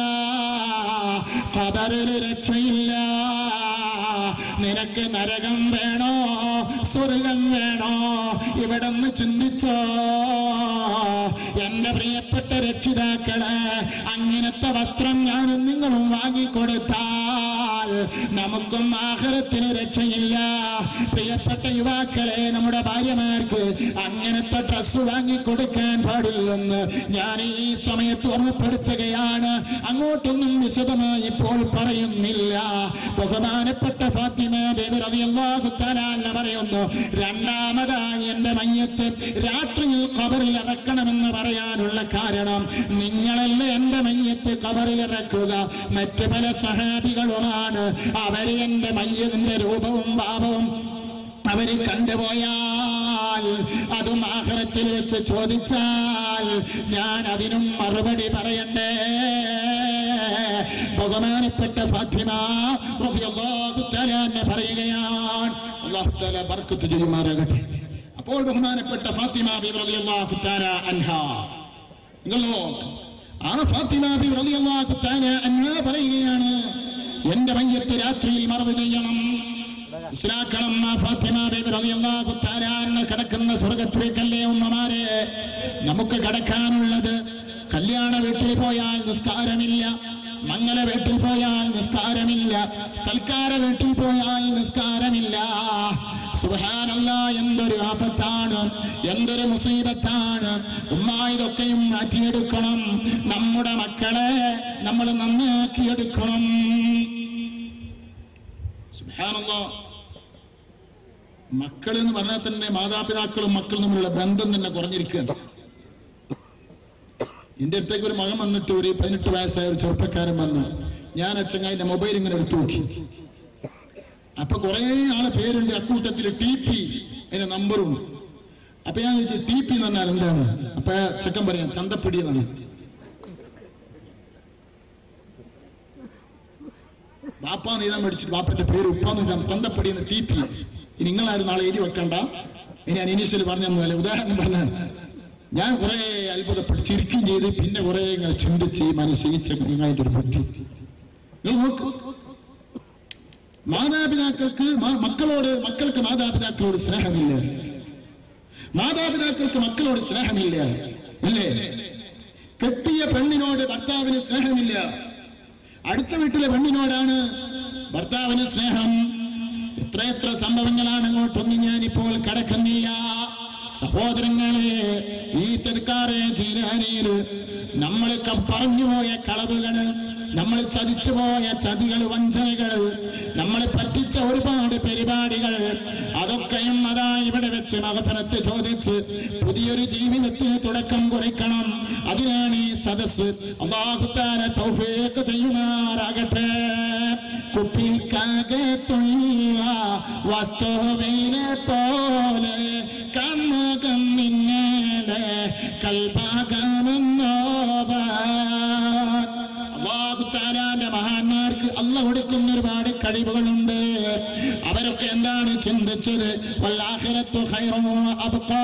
ഖബറിൽ രക്ഷയില്ല നിനക്ക് നരകം വേണോ സ്വർഗം വേണോ ഇവിടെ നിന്ന് ചിന്തിച്ചോ എന്റെ പ്രിയപ്പെട്ട രക്ഷിതാക്കളെ അങ്ങനത്തെ വസ്ത്രം ഞാനും നിങ്ങളും വാങ്ങിക്കൊടുത്താൽ നമുക്കും ആഹാരത്തിന് രക്ഷയില്ല പ്രിയപ്പെട്ട യുവാക്കളെ നമ്മുടെ ഭാര്യമാർക്ക് അങ്ങനത്തെ ഡ്രസ്സ് വാങ്ങിക്കൊടുക്കാൻ പാടില്ലെന്ന് ഞാൻ ഈ സമയത്ത് ഓർമ്മപ്പെടുത്തുകയാണ് അങ്ങോട്ടൊന്നും വിശദമായി ഇപ്പോൾ പറയുന്നില്ല ബഹുമാനപ്പെട്ട ഫാത്തിമ ബേബി റളിയല്ലാഹു തആല അൻഹ പറയുന്നു രണ്ടാമതായി എന്റെ മയ്യത്ത് രാത്രിയിൽ കബറിൽ ഇറക്കണമെന്ന് പറയാനുള്ള കാരണം നിങ്ങളല്ലേ എന്റെ മയ്യത്ത് കബറിൽ ഇറക്കുക മറ്റു പല സഹാബികളുമാണ് അവര് എന്റെ മയ്യത്തിന്റെ രൂപവും ഭാവവും അവര് കണ്ടുപോയാൽ അതും ആഹ്റത്തിൽ വെച്ച് ചോദിച്ചാൽ ഞാൻ അതിനും മറുപടി പറയണ്ടേ ബഹുമാനപ്പെട്ട ഫാത്തിമ റളിയല്ലാഹു തആല അൻഹ പറയുകയാണ് അല്ലാഹു തആല ബർക്കത്ത് ചെയ്യുമാറാകട്ടെ അപ്പോൾ ബഹുമാനപ്പെട്ട ഫാത്തിമ ബി റളിയല്ലാഹു തആല അൻഹ നിങ്ങൾ നോക്ക്. ആ ഫാത്തിമ ബി റളിയല്ലാഹു തആല അൻഹ പറയുകയാണ് എന്റെ മയ്യത്ത് രാത്രിയിൽ മറവ് ചെയ്യണം മനസ്സിലാക്കണം ആ ഫാത്തിമ ബീബി റളിയല്ലാഹു തആല അൻഹ കിടക്കുന്ന സ്വർഗത്തിലേക്കല്ലേ ഉമ്മമാരെ നമുക്ക് കിടക്കാനുള്ളത് കല്യാണ വീട്ടിൽ പോയാൽ നിസ്കാരമില്ല മംഗല വീട്ടിൽ പോയാൽ നിസ്കാരമില്ല സൽക്കാര വീട്ടിൽ പോയാൽ നിസ്കാരമില്ല സുബഹാനല്ല എന്തൊരു ആഫത്താണ് എന്തൊരു മുസീബത്താണ് ഉമ്മ ഇതൊക്കെയും മാറ്റിയെടുക്കണം നമ്മുടെ മക്കളെ നമ്മൾ നന്നാക്കിയെടുക്കണം സുബഹാനല്ലാ മക്കൾ എന്ന് പറഞ്ഞാൽ തന്നെ മാതാപിതാക്കളും മക്കളും തമ്മിലുള്ള ബന്ധം തന്നെ കുറഞ്ഞിരിക്കുകയാണ് എന്റെ അടുത്തേക്ക് ഒരു മകൻ വന്നിട്ട് ഒരു പതിനെട്ട് വയസ്സായ ഒരു ചെറുപ്പക്കാരൻ വന്നു ഞാൻ അച്ചങ്ങായിന്റെ മൊബൈൽ ഇങ്ങനെ എടുത്തു നോക്കി അപ്പൊ കുറെ ആളെ പേരുണ്ട് അക്കൂട്ടത്തിൽ ടി പി അതിന്റെ നമ്പറും അപ്പൊ ഞാൻ ചോദിച്ചു ടി പി എന്ന് പറഞ്ഞാൽ എന്താണ് അപ്പൊ ചെക്കൻ പറയാം തന്തപ്പിടി എന്നാണ് ബാപ്പാന്ന് എഴുതാൻ മേടിച്ചിട്ട് ബാപ്പന്റെ പേര് ഉപ്പാന്ന് എഴുതാം തന്തപ്പടി എന്ന് ടി പി ഇനി നിങ്ങളാരും നാളെ എഴുതി വെക്കണ്ട ഇനി ഞാൻ ഇനീഷ്യൽ പറഞ്ഞു തന്നതല്ലേ ഉദാഹരണം പറഞ്ഞാണ് ഞാൻ കുറെ അത്ഭുതപ്പെട്ട് ചിരിക്കുകയും ചെയ്ത് പിന്നെ കുറെ ഇങ്ങനെ ചിന്തിച്ച് മനസ്സിലായിട്ട് ഒരു ബുദ്ധി നിങ്ങൾ നോക്ക് മാതാപിതാക്കൾക്ക് മ- മക്കളോട് മക്കൾക്ക് മാതാപിതാക്കളോട് സ്നേഹമില്ല മാതാപിതാക്കൾക്ക് മക്കളോട് സ്നേഹമില്ല അല്ലേ കെട്ടിയ പെണ്ണിനോട് ഭർത്താവിന് സ്നേഹമില്ല അടുത്ത വീട്ടിലെ പെണ്ണിനോടാണ് ഭർത്താവിന് സ്നേഹം എത്രയെത്ര സംഭവങ്ങളാണ് അങ്ങോട്ടൊന്നും ഞാനിപ്പോൾ കടക്കുന്നില്ല സഹോദരങ്ങളെ ഈ തെക്കാറെ ജീരാനിയില് നമ്മൾ പറഞ്ഞുപോയ കളവുകള് നമ്മൾ ചതിച്ചുപോയ ചതികൾ വഞ്ചനകൾ നമ്മൾ പറ്റിച്ച ഒരുപാട് പരിപാടികൾ അതൊക്കെയും അതാ ഇവിടെ വെച്ച് മകഫലത്ത് ചോദിച്ച് പുതിയൊരു ജീവിതത്തിന് തുടക്കം കുറിക്കണം അതിനാണ് ഈ സദസ് അള്ളാഹുത്താര തൗഫീഖ് ചെയ്യുമാറാകട്ടെ കുപ്പിക്കകത്തുള്ള വസ്തുവിനെ പോലെ കൺമുഖം മിന്നലെ കൽപാകമെന്നോവാൻ അള്ളാഹുത്താലാന്റെ മഹാന്മാർക്ക് അല്ല കൊടുക്കുന്ന ഒരുപാട് കഴിവുകളുണ്ട് അവരൊക്കെ എന്താണ് ചിന്തിച്ചത് വല്ലാഹിറത്തു ഖൈറും അബ്ഖാ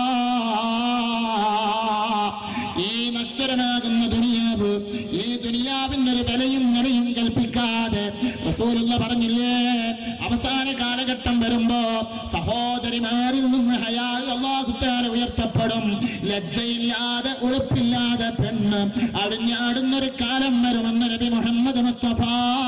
ഈ നശ്വരമാകുന്ന ദുനിയാവ് ഈ ദുനിയാവിന് ഒരു വിലയും നിലയും കൽപ്പിക്കാതെ റസൂലുള്ള പറഞ്ഞില്ലേ അവസാന കാലഘട്ടം വരുമ്പോ സഹോദരിമാരിൽ നിന്ന് ഹയാ അള്ളാഹുത്താല ഉയർത്തപ്പെടും ലജ്ജയില്ലാതെ ഉളുപ്പില്ലാതെ പെണ്ണ് അടിഞ്ഞാടുന്നൊരു കാലം വരുമെന്ന് നബി മുഹമ്മദ് മുസ്തഫ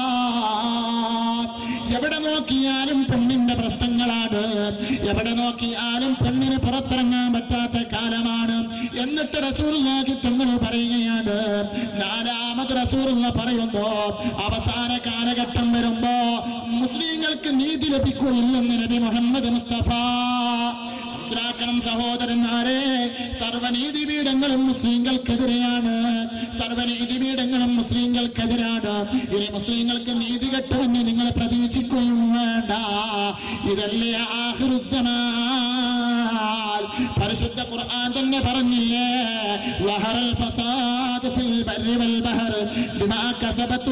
എവിടെ നോക്കിയാലും പെണ്ണിന്റെ പ്രശ്നങ്ങളാണ് എവിടെ നോക്കിയാലും പെണ്ണിന് പുറത്തിറങ്ങാൻ പറ്റാത്ത കാലമാണ് എന്നിട്ട് റസൂറുള്ളാഹി തങ്ങൾ പറയുകയാണ് നാലാമത് റസൂറുള്ള പറയുന്നു അവസാന കാലഘട്ടം വരുമ്പോ മുസ്ലിങ്ങൾക്ക് നീതി ലഭിക്കുകയില്ലെന്ന് നബി മുഹമ്മദ് മുസ്തഫ മനസ്സിലാക്കണം സഹോദരന്മാരെ സർവനീതി പീഠങ്ങളും മുസ്ലിങ്ങൾക്കെതിരെയാണ് സർവനീതി പീഠങ്ങളും മുസ്ലിങ്ങൾക്കെതിരാണ് ഇനി മുസ്ലിങ്ങൾക്ക് നീതി കെട്ടുമെന്ന് നിങ്ങൾ പ്രതീക്ഷിക്കുകയും വേണ്ട ഇതല്ലേ ആഹ്റുസമാൽ പരിശുദ്ധ ഖുർആൻ തന്നെ പറഞ്ഞില്ലേ വഹറൽ ഫസാദ് ഫിൽ ബർരി വൽ ബഹർ ബിമാ കസബത്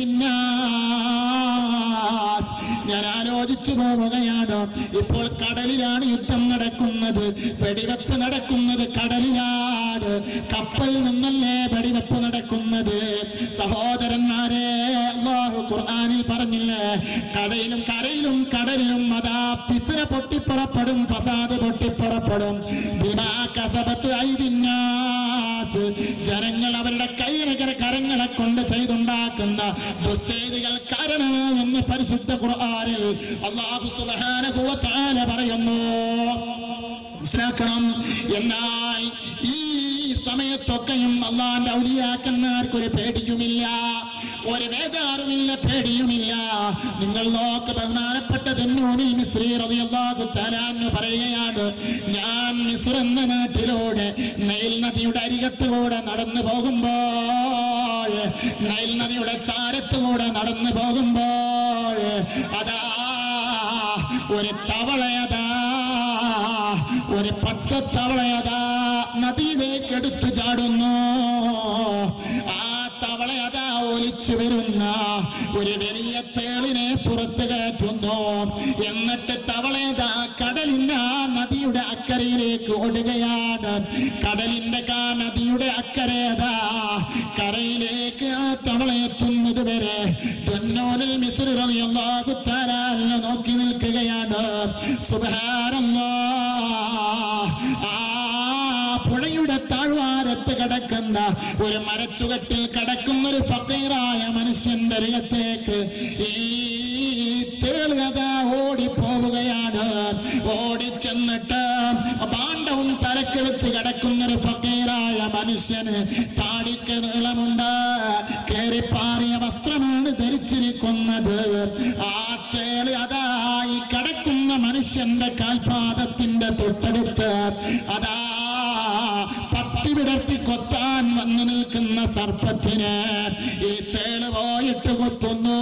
ഐദിന്നാസ് ഞാൻ ആലോചിച്ചു പോവുകയാണ് ഇപ്പോൾ കടലിലാണ് യുദ്ധം നടക്കുന്നത് വെടിവെപ്പ് നടക്കുന്നത് കടലിലാണ് കപ്പൽ നിന്നല്ലേ വെടിവെപ്പ് നടക്കുന്നത് സഹോദരന്മാരെ അല്ലാഹു ഖുർആനിൽ പറഞ്ഞില്ലേ കടയിലും കരയിലും കടലിലും അതാ പിത്തിര പൊട്ടിപ്പുറപ്പെടും ഫസാദ് പൊട്ടിപ്പുറപ്പെടും ബിമാ കസബത്ത് ഐദിന്നാസ് ജനങ്ങൾ അവരുടെ കൈനകര കരങ്ങളെ കൊണ്ട് ചെയ്തുണ്ടാക്കുന്ന ദുശ്ചെയ്തികൾ കാരണമായെന്ന് പരിശുദ്ധ ഖുർആനിൽ അല്ലാഹു സുബ്ഹാനഹു വ തആല പറയുന്നു മനസ്സിലാക്കണം എന്നാൽ ഈ സമയത്തൊക്കെയും അള്ളാന്റെ ഔലിയാക്കന്മാർക്ക് ഒരു പേടിയുമില്ല ഒരു ബേജാറുമില്ല പേടിയുമില്ല നിങ്ങൾ നോക്ക് ബഹുമാനപ്പെട്ട തെന്നൂനിൽ മിശ്രീ റളിയല്ലാഹു തആല എന്ന് പറയുകയാണ് ഞാൻ മിസ്ർ എന്ന നാട്ടിലൂടെ നൈൽ നദിയുടെ അരികത്തുകൂടെ നടന്നു പോകുമ്പോൾ നൈൽ നദിയുടെ ചാരത്തുകൂടെ നടന്നു പോകുമ്പോൾ അതാ ഒരു തവളയതാ ഒരു പച്ച തവളയതാ നദിയിലേക്ക് എടുത്തു ചാടുന്നു ആ തവളയതാ ഒലിച്ചു വരുന്ന ഒരു വലിയ തേളിനെ പുറത്ത് കയറ്റുന്നു എന്നിട്ട് തവളയതാ കടലിന്റെ ആ നദിയുടെ അക്കരയിലേക്ക് ഓടുകയാണ് കടലിന്റെ കാ നദിയുടെ അക്കരയതാ കരയിലേക്ക് ആ തവള എത്തുന്നത് വരെ തൊന്നോനിൽ മിസ്രി റളിയല്ലാഹു തആല അല്ല നോക്കി നിൽക്കുകയാണ് സുബ്ഹാനല്ലാഹ് ആ പുഴയുടെ താഴ്വാരത്ത് കിടക്കുന്ന ഒരു മരച്ചുകട്ടിൽ കിടക്കുന്ന ഒരു ഫക്കീറായ മനുഷ്യന്റെ അരികത്തേക്ക് ഈ തേളുകഥ ഓടിപ്പോവുകയാണ് ഓടിച്ചെന്നിട്ട് പാണ്ഡവും തലക്ക് വെച്ച് കിടക്കുന്ന ഒരു ഫക്കീറായ മനുഷ്യന് താടിക്ക് നീളമുണ്ട് കേറിപ്പാറിയ വസ്ത്രമാണ് ധരിച്ചിരിക്കുന്നത് ആ തേള് അതായി കിടക്കുന്ന മനുഷ്യന്റെ കാൽപാദത്തിന്റെ തൊട്ടടുത്ത് അതാ പത്തി വിടർത്തി കൊത്താൻ വന്നു നിൽക്കുന്ന സർപ്പത്തിന് ഈ തേള് പോയിട്ട് കൊത്തുന്നു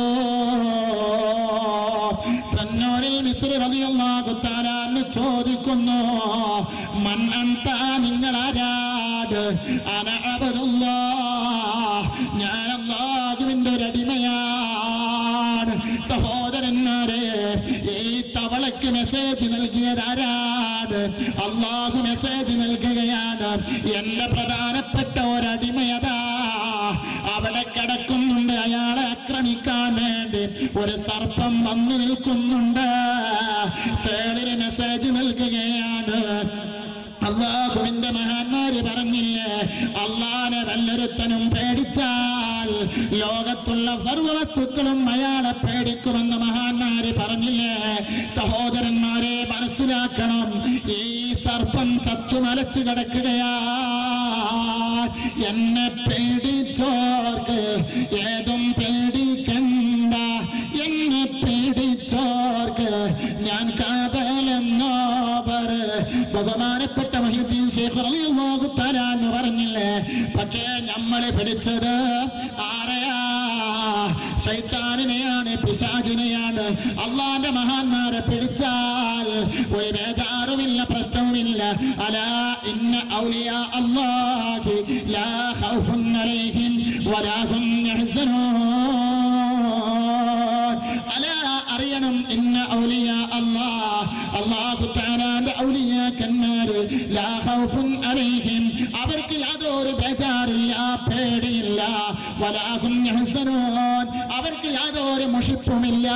തന്നോരിൽ മിസ്രി റളിയല്ലാഹു തആല എന്ന് ചോദിക്കുന്നു മൻ അന്ത നിങ്ങൾ ആരാട് അന അബ്ദുല്ലാഹ് ഞാൻ അല്ലാഹുവിന്റെ ഒരു അടിമയാണ് സഹോദരന്മാരെ ഈ തവളയ്ക്ക് മെസ്സേജ് നൽകിയത് ആരാണ് അള്ളാഹു മെസ്സേജ് നൽകുകയാണ് എന്റെ പ്രധാനപ്പെട്ട ഒരടിമയതാ അവിടെ കിടക്കുന്നുണ്ട് അയാളെ ആക്രമിക്കാൻ വേണ്ടി ഒരു സർപ്പം വന്നു നിൽക്കുന്നുണ്ട് തേളിന് മെസ്സേജ് നൽകുകയാണ് അള്ളാഹുവിന്റെ മഹാന്മാര് പറഞ്ഞില്ലേ അള്ളാനെ വല്ലൊരുത്തനും പേടിച്ചാൽ ലോകത്തുള്ള സർവ്വ വസ്തുക്കളും അയാളെ പേടിക്കുമെന്ന് മഹാന്മാര് പറഞ്ഞില്ലേ സഹോദരന്മാരെ മനസ്സിലാക്കണം ഈ സർപ്പം ചത്തുമലച്ചു കിടക്കുകയാ എന്നെ പേടിച്ചോർക്ക് ഏതും പേടിക്കണ്ട എന്നെ പേടിച്ചോർക്ക് ഞാൻ കാതലെന്നോവർ ബഹുമാനപ്പെട്ട മഹിദ്ദീൻ ശേഖ് റളിയല്ലാഹു തആല എന്ന് പറഞ്ഞില്ലേ പക്ഷേ നമ്മളെ പിടിച്ചത് ആരെയാ ശൈത്താനിനെയാണ് പിശാചിനെയാണ് അള്ളാന്റെ മഹാന്മാരെ പിടിച്ചാൽ ഒരു ബേജാറുമില്ല പ്രശ്നവുമില്ല അലാ ഇന്ന ഔലിയ അല്ലാഹി ലാ ഖൗഫുൻ അലൈഹിം വലാ ഹും യഹ്സനൂൻ അലാ അറിയണം ഇന്ന ഔലിയ അല്ലാഹ് അല്ലാഹു തആലാന്റെ ഔലിയാക്കന്മാര് ലാ ഖൗഫുൻ അലൈഹിം അവർക്ക് യാതൊരു ബേജാറില്ല പേടിയില്ല വലാ ഹും യഹ്സനൂൻ അവർക്ക് യാതൊരു മുഷിപ്പുമില്ല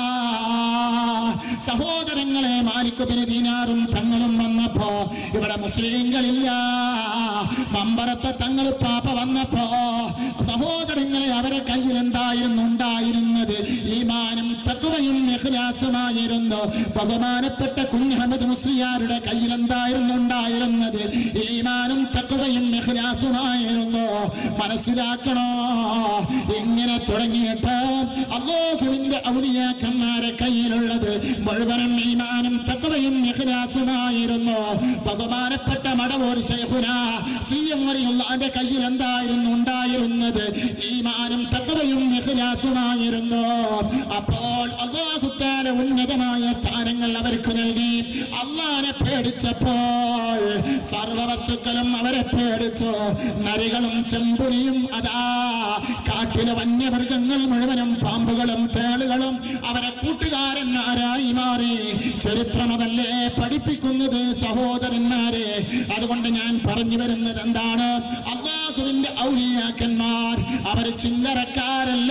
സഹോദരങ്ങളെ മാലിക്കുബിന് ദീനാറും തങ്ങളും വന്നപ്പോ ഇവിടെ മുസ്ലിങ്ങളില്ല മമ്പറത്തെ തങ്ങൾ പാപ്പ വന്നപ്പോ സഹോദരങ്ങളെ അവരെ കയ്യിൽ എന്തായിരുന്നു ഉണ്ടായിരുന്നത് ഈമാനും തത്വയും ഇഖ്ലാസുമായിരുന്നു ബഹുമാനപ്പെട്ട കുഞ്ഞഹമ്മദ് മുസ്ലിയാരുടെ കയ്യിൽ എന്തായിരുന്നു ഉണ്ടായിരുന്നത് ഈമാനും തത്വയും ഇഖ്ലാസുമായിരുന്നു മനസ്സിലാക്കണോ ഇങ്ങനെ തുടങ്ങിയിട്ട് അള്ളാഹുവിന്റെ ഔലിയാക്കന്മാരെ കയ്യിലുള്ളത് മുഴുവനും ഈമാനും തത്വയും ഇഖ്ലാസുമായിരുന്നു ബഹുമാനപ്പെട്ട മടവൂർ ശൈഖുന സി എം വരെയുള്ളതിന്റെ കയ്യിൽ എന്തായിരുന്നു ഉണ്ടായിരുന്നത് ഈമാനും തത്വയും ഇഖ്ലാസുമായിരുന്നു അപ്പോൾ അള്ളാഹുത്താല ഉന്നതമായ സ്ഥാനങ്ങൾ അവർക്ക് നൽകി അള്ളാനെ പേടിച്ചപ്പോൾ സർവ വസ്തുക്കളും അവരെ പേടിച്ചു നരികളും ചെമ്പുലിയും അതാ കാട്ടിലെ വന്യമൃഗങ്ങൾ മുഴുവനും പാമ്പുകളും തേളുകളും അവരെ കൂട്ടുകാരന്മാരായി മാറി ചരിത്രമതല്ലേ പഠിപ്പിക്കുന്നത് സഹോദരന്മാരെ അതുകൊണ്ട് ഞാൻ പറഞ്ഞു വരുന്നത് എന്താണ് അള്ളാഹുവിന്റെ ഔലിയാക്കന്മാർ അവർ ചില്ലറക്കാരല്ല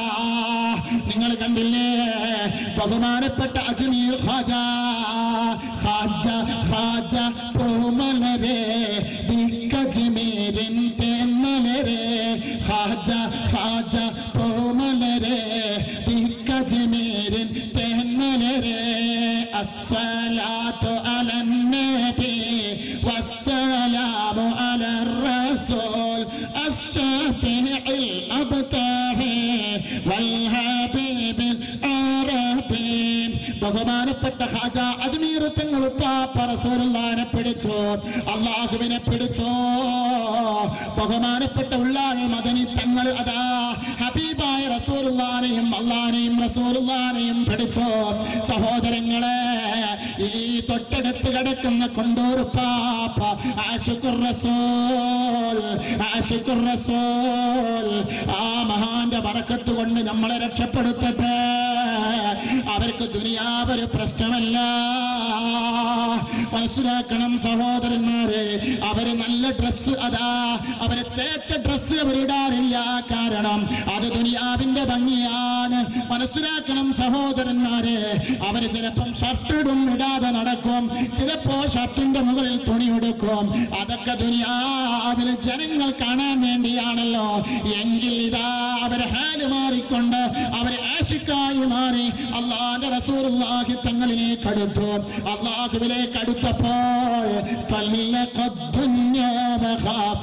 നിങ്ങൾ കണ്ടില്ലേ ബഹുമാനപ്പെട്ട അജ്മീർ ഖാജ ഖാജ ഖാജ പൂമലരെ ദിക്കജ്മീരിൻ തേന്മലരെ ഖാജ ഖാജ പൂമലരെ ദിക്കജ്മീരിൻ തേന്മലരെ الصلاة على النبي والسلام على الرسول الشافع الأبتاهي والحبيب العربي ബഹുമാനപ്പെട്ട ഹാജ അജ്മീർ തങ്ങൾ പാപ്പ റസൂലുള്ളാഹിനെ പിടിച്ചു അള്ളാഹുവിനെ പിടിച്ചു ബഹുമാനപ്പെട്ട ഉള്ളാൾ മദനി തങ്ങൾ അതാ ഹബീബായ റസൂലുള്ളാനെയും അള്ളാനെയും റസൂലുള്ളാനെയും പിടിച്ചു സഹോദരങ്ങളെ ഈ തൊട്ടടുത്ത് കിടക്കുന്ന കൊണ്ടൂർ പാപ്പ ആശുക്കുർ റസൂൽ ആശുക്കുർ റസൂൽ ആ മഹാന്റെ വടക്കത്ത് കൊണ്ട് നമ്മളെ രക്ഷപ്പെടുത്തട്ടെ അവർക്ക് ദുനിയാവൊരു പ്രശ്നമല്ല മനസ്സിലാക്കണം സഹോദരന്മാരെ അവര് നല്ല ഡ്രസ്സ് അതാ അവര് തേച്ച ഡ്രസ്സ് അവരിടാറില്ല കാരണം അത് ദുനിയാവിന്റെ ഭംഗിയാണ് മനസ്സിലാക്കണം സഹോദരന്മാരെ അവര് ചിലപ്പം ഷർട്ട് ഇടും ഇടാതെ നടക്കും ചിലപ്പോ ഷർട്ടിന്റെ മുകളിൽ തുണി എടുക്കും അതൊക്കെ ദുനിയാവിൽ ജനങ്ങൾ കാണാൻ വേണ്ടിയാണല്ലോ എങ്കിൽ ഇതാ അവരെ ഹാല് മാറിക്കൊണ്ട് അവരെ ആഷിക്കായി മാറി അള്ളാന്റെ റസൂലുള്ളാഹി തങ്ങളിലേക്ക് അടുത്തു അള്ളാഹുവിലേക്ക് അടുത്തപ്പോൾ طلق الدنيا وخاف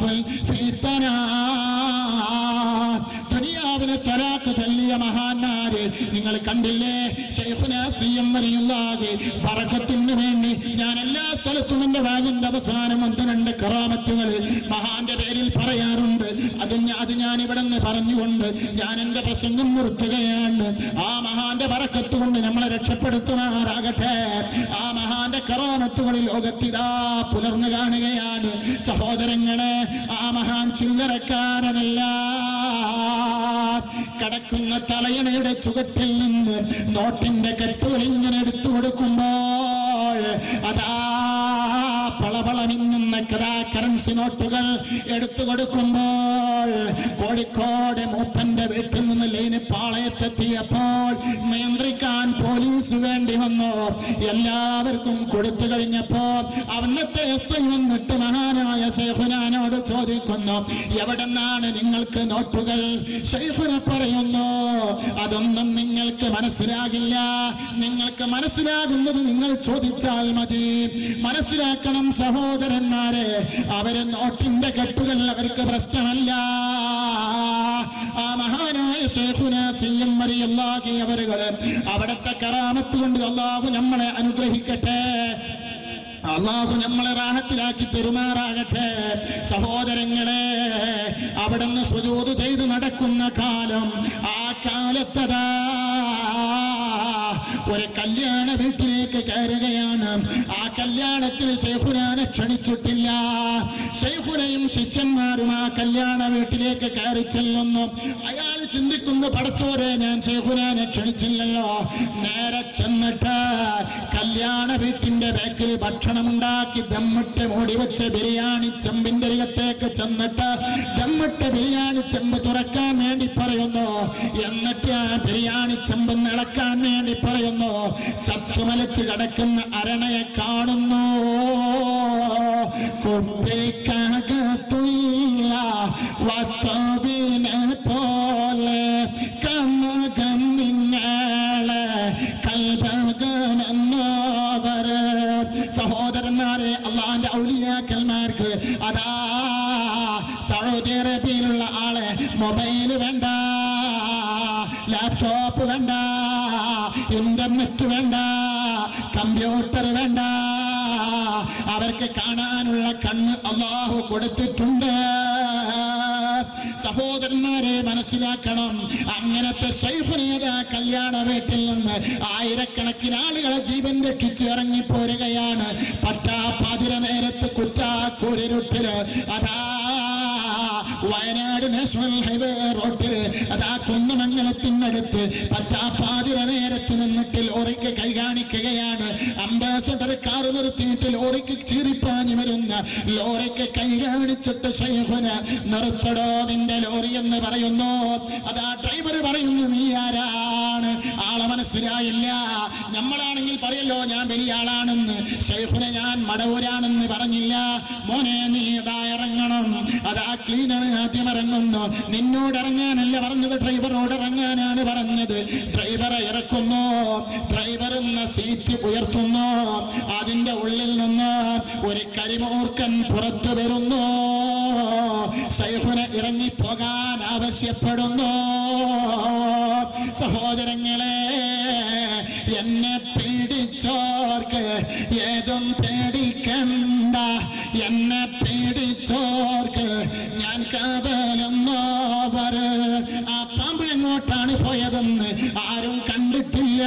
الفتنة ദുനിയാവിനെ തലാക്ക് ചൊല്ലിയ മഹാന്മാര് നിങ്ങൾ കണ്ടില്ലേ ശൈഖുന സി എം വലിയുള്ളാഹി പറക്കത്തിന് വേണ്ടി ഞാൻ എല്ലാ സ്ഥലത്തും എന്റെ വാതിന്റെ അവസാനം ഒന്ന് രണ്ട് കറാമത്തുകൾ മഹാന്റെ പേരിൽ പറയാറുണ്ട് അത് ഞാ- അത് ഞാൻ ഇവിടെ നിന്ന് പറഞ്ഞുകൊണ്ട് ഞാൻ എന്റെ പ്രസംഗം നിർത്തുകയാണ് ആ മഹാന്റെ പറക്കത്ത് കൊണ്ട് നമ്മളെ രക്ഷപ്പെടുത്തുമാറാകട്ടെ ആ മഹാന്റെ കറാമത്തുകളിൽ ലോകത്തിതാ പുലർന്നു കാണുകയാണ് സഹോദരങ്ങളെ ആ മഹാൻ ചില്ലറക്കാരനല്ല കിടക്കുന്ന തലയണയുടെ ചുവട്ടിൽ നിന്ന് നോട്ടിന്റെ കെട്ടുകൾ ഇങ്ങനെ എടുത്തു കൊടുക്കുമ്പോൾ അതാ പളപളമിന്നുന്ന കഥാ കറൻസി നോട്ടുകൾ എടുത്തു കൊടുക്കുമ്പോൾ കോഴിക്കോട് മൂപ്പന്റെ വീട്ടിൽ നിന്ന് ലൈന് പാളയത്തെത്തിയപ്പോൾ നിയന്ത്രിക്കാൻ പോലീസ് വേണ്ടി വന്നു എല്ലാവർക്കും കൊടുത്തു കഴിഞ്ഞപ്പോ അന്നത്തെ എസ് ഐ വന്നിട്ട് മഹാനായ ശേഖുനാനോട് ചോദിക്കുന്നു എവിടെന്നാണ് നിങ്ങൾക്ക് നോട്ടുകൾ ശൈഖുന പറയുന്നു അതൊന്നും നിങ്ങൾക്ക് മനസ്സിലാകില്ല നിങ്ങൾക്ക് മനസ്സിലാകുന്നത് നിങ്ങൾ ചോദിച്ചാൽ മതി മനസ്സിലാക്കണം സഹോദരന്മാരെ അവര് നോട്ടിന്റെ കെട്ടുകൾ അവർക്ക് പ്രശ്നമല്ല ആ മഹാനായ ശേഖുന സി എം മറിയല്ലാഹി അവരുകള് അവിടത്തെ കറാമത്ത് കൊണ്ട് അള്ളാഹു നമ്മളെ അനുഗ്രഹിക്കട്ടെ അള്ളാഹു നമ്മളെ റാഹത്തിലാക്കി പെരുമാറാകട്ടെ സഹോദരങ്ങളെ അവിടുന്ന് സുജൂത് ചെയ്ത് നടക്കുന്ന കാലം ആ കാലത്തതാ ഒരു കല്യാണ വീട്ടിലേക്ക് കയറുകയാണ് ആ കല്യാണത്തിന് ഷെയ്ഖുനാനെ ക്ഷണിച്ചിട്ടില്ല ഷെയ്ഖുനയും ശിഷ്യന്മാരും ആ കല്യാണ വീട്ടിലേക്ക് കയറി ചെല്ലുന്നു അയാൾ ചിന്തിക്കുന്നു പടച്ചോരെ ഞാൻ ഷെയ്ഖുനാനെ ക്ഷണിച്ചില്ലല്ലോ നേരെ ചെന്നിട്ട് കല്യാണ വീട്ടിന്റെ ബാക്കിൽ ഭക്ഷണമുണ്ടാക്കി ദമ്മിട്ട് മൂടി വെച്ച ബിരിയാണി ചെമ്പിന്റെ അരികത്തേക്ക് ചെന്നിട്ട് ദമ്മിട്ട് ബിരിയാണി ചെമ്പ് തുറക്കാൻ വേണ്ടി പറയുന്നു എന്നിട്ട് ആ ബിരിയാണി ചെമ്പ് ഇളക്കാൻ വേണ്ടി പറയുന്നു ചത്തുമലച്ച് കിടക്കുന്ന അരണയെ കാണുന്നു കുപ്പിക്കകത്തുള്ള വസ്തുവിനെ പോലെ കമകം നിങ്ങളെ കൽപകമെന്നവര് സഹോദരന്മാരെ അള്ളാന്റെ ഔലിയാക്കന്മാർക്ക് അതാ സൗദി അറേബ്യയിലുള്ള ആളെ മൊബൈൽ വേണ്ട ലാപ്ടോപ്പ് വേണ്ട ഇന്റർനെറ്റ് വേണ്ട കമ്പ്യൂട്ടർ വേണ്ട അവർക്ക് കാണാനുള്ള കണ്ണ് അള്ളാഹു കൊടുത്തിട്ടുണ്ട് സഹോദരന്മാരെ മനസ്സിലാക്കണം അങ്ങനത്തെ ശൈഫനേത കല്യാണ വീട്ടിൽ നിന്ന് ആയിരക്കണക്കിന് ആളുകളെ ജീവൻ രക്ഷിച്ച് ഇറങ്ങിപ്പോരുകയാണ് പട്ടാ പാതിര നേരത്ത് കുറ്റാക്കൂരിരുട്ടില് അതാ വയനാട് നാഷണൽ ഹൈവേ റോഡില് അതാ കുന്നമംഗലത്തിനടുത്ത് പറ്റാപ്പാതിര നേരത്ത് നിന്നിട്ട് ലോറിക്ക് കൈ കാണിക്കുകയാണ് അംബാസഡർ കാർ നിർത്തിയിട്ട് ലോറിക്ക് ചീറിപ്പാഞ്ഞു വരുന്ന ലോറിക്ക് കൈ കാണിച്ചിട്ട് ശൈഖുന നിർത്തടോ നിന്റെ ലോറി എന്ന് പറയുന്നു അതാ ഡ്രൈവർ പറയുന്നു നീ ആരാണ് ആളെ മനസ്സിലായില്ല നമ്മളാണെങ്കിൽ പറയല്ലോ ഞാൻ വലിയ ആളാണെന്ന് ശൈഖുന ഞാൻ മടവൂരാണെന്ന് പറഞ്ഞില്ല മോനെ നീ ഇതാ ഇറങ്ങണം അതാ ക്ലീനർ ആദ്യം ഇറങ്ങുന്നു നിന്നോട് ഇറങ്ങാനല്ല പറഞ്ഞത് ഡ്രൈവറോട് ഇറങ്ങാനാണ് പറഞ്ഞത് ഡ്രൈവറെ ഇറക്കുന്നു ഡ്രൈവർ എന്ന സീറ്റ് ഉയർത്തുന്നു അതിന്റെ ഉള്ളിൽ നിന്ന് ഒരു കരിമൂർക്കൻ പുറത്തു വരുന്നു ശൈഖുന ഇറങ്ങിപ്പോകാൻ ആവശ്യപ്പെടുന്നു സഹോദരങ്ങളെ എന്നെ പേടിച്ചോർക്ക് ഏതും പേടിക്കണ്ട എന്നെ പേടിച്ചോർക്ക് ഞാൻ കാവലെന്നോവർ ആ പാമ്പ് എങ്ങോട്ടാണ് പോയതെന്ന് ആരും കണ്ടിട്ടില്ല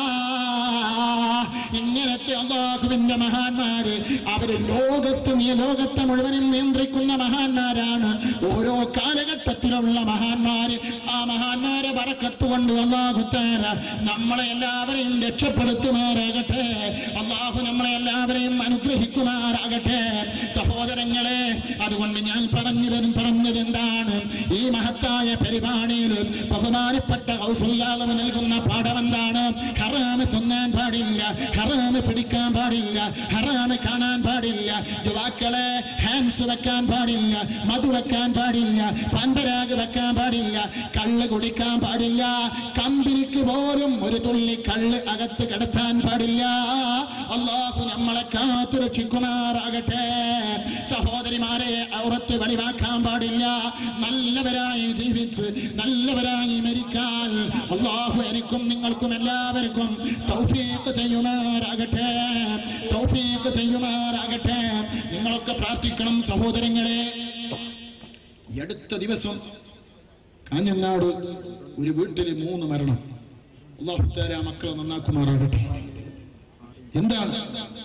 ഇങ്ങനത്തെ അള്ളാഹുവിന്റെ മഹാന്മാര് അവര് ലോകത്ത് നീ ലോകത്തെ മുഴുവനും നിയന്ത്രിക്കുന്ന മഹാന്മാരാണ് ഓരോ കാലഘട്ടത്തിലുള്ള മഹാന്മാര് ആ മഹാന്മാരെ വറക്കത്ത് കൊണ്ട് അള്ളാഹുത്താര നമ്മളെ എല്ലാവരെയും രക്ഷപ്പെടുത്തുമാറാകട്ടെ അള്ളാഹു നമ്മളെ എല്ലാവരെയും അനുഗ്രഹിക്കുമാറാകട്ടെ സഹോദരങ്ങളെ അതുകൊണ്ട് ഞാൻ പറഞ്ഞു വരും പറഞ്ഞത് എന്താണ് ഈ മഹത്തായ പരിപാടിയിൽ ബഹുമാനപ്പെട്ട ഹൗസുല്ലാളവ് നൽകുന്ന പാഠം എന്താണ് ഹറാമ് തിന്നാൻ പാടില്ല ഹറാമ് പിടിക്കാൻ പാടില്ല ഹറാമ് കാണാൻ പാടില്ല യുവാക്കളെ ഹാൻഡ്സ് വെക്കാൻ പാടില്ല മധു വെക്കാൻ പാടില്ല പൻപരാഗ് വെക്കാൻ പാടില്ല കള്ള് കുടിക്കാൻ പാടില്ല കമ്പനിക്ക് പോലും ഒരു തുള്ളി കള്ള് അകത്ത് കിടത്താൻ പാടില്ല അള്ളാഹു നമ്മളെ കാത്തു രക്ഷിക്കുമാറാകട്ടെ സഹോദരിമാരെ ഔറത്ത് വെളിവാക്കാൻ പാടില്ല നല്ലവരായി ജീവിച്ച് നല്ലവരായി മരിക്കാൻ അള്ളാഹു എനിക്കും നിങ്ങൾക്കും എല്ലാവർക്കും തൗഫീഖ് ചെയ്യുമാറാകട്ടെ തൗഫീഖ് ചെയ്യുമാറാകട്ടെ നിങ്ങളൊക്കെ പ്രാർത്ഥിക്കണം സഹോദരങ്ങളെ ഈ അടുത്ത ദിവസം കാഞ്ഞങ്ങാട് ഒരു വീട്ടില് മൂന്ന് മരണം അള്ളാഹു താര മക്കളെ നന്നാക്കുമാറാകട്ടെ എന്താണ്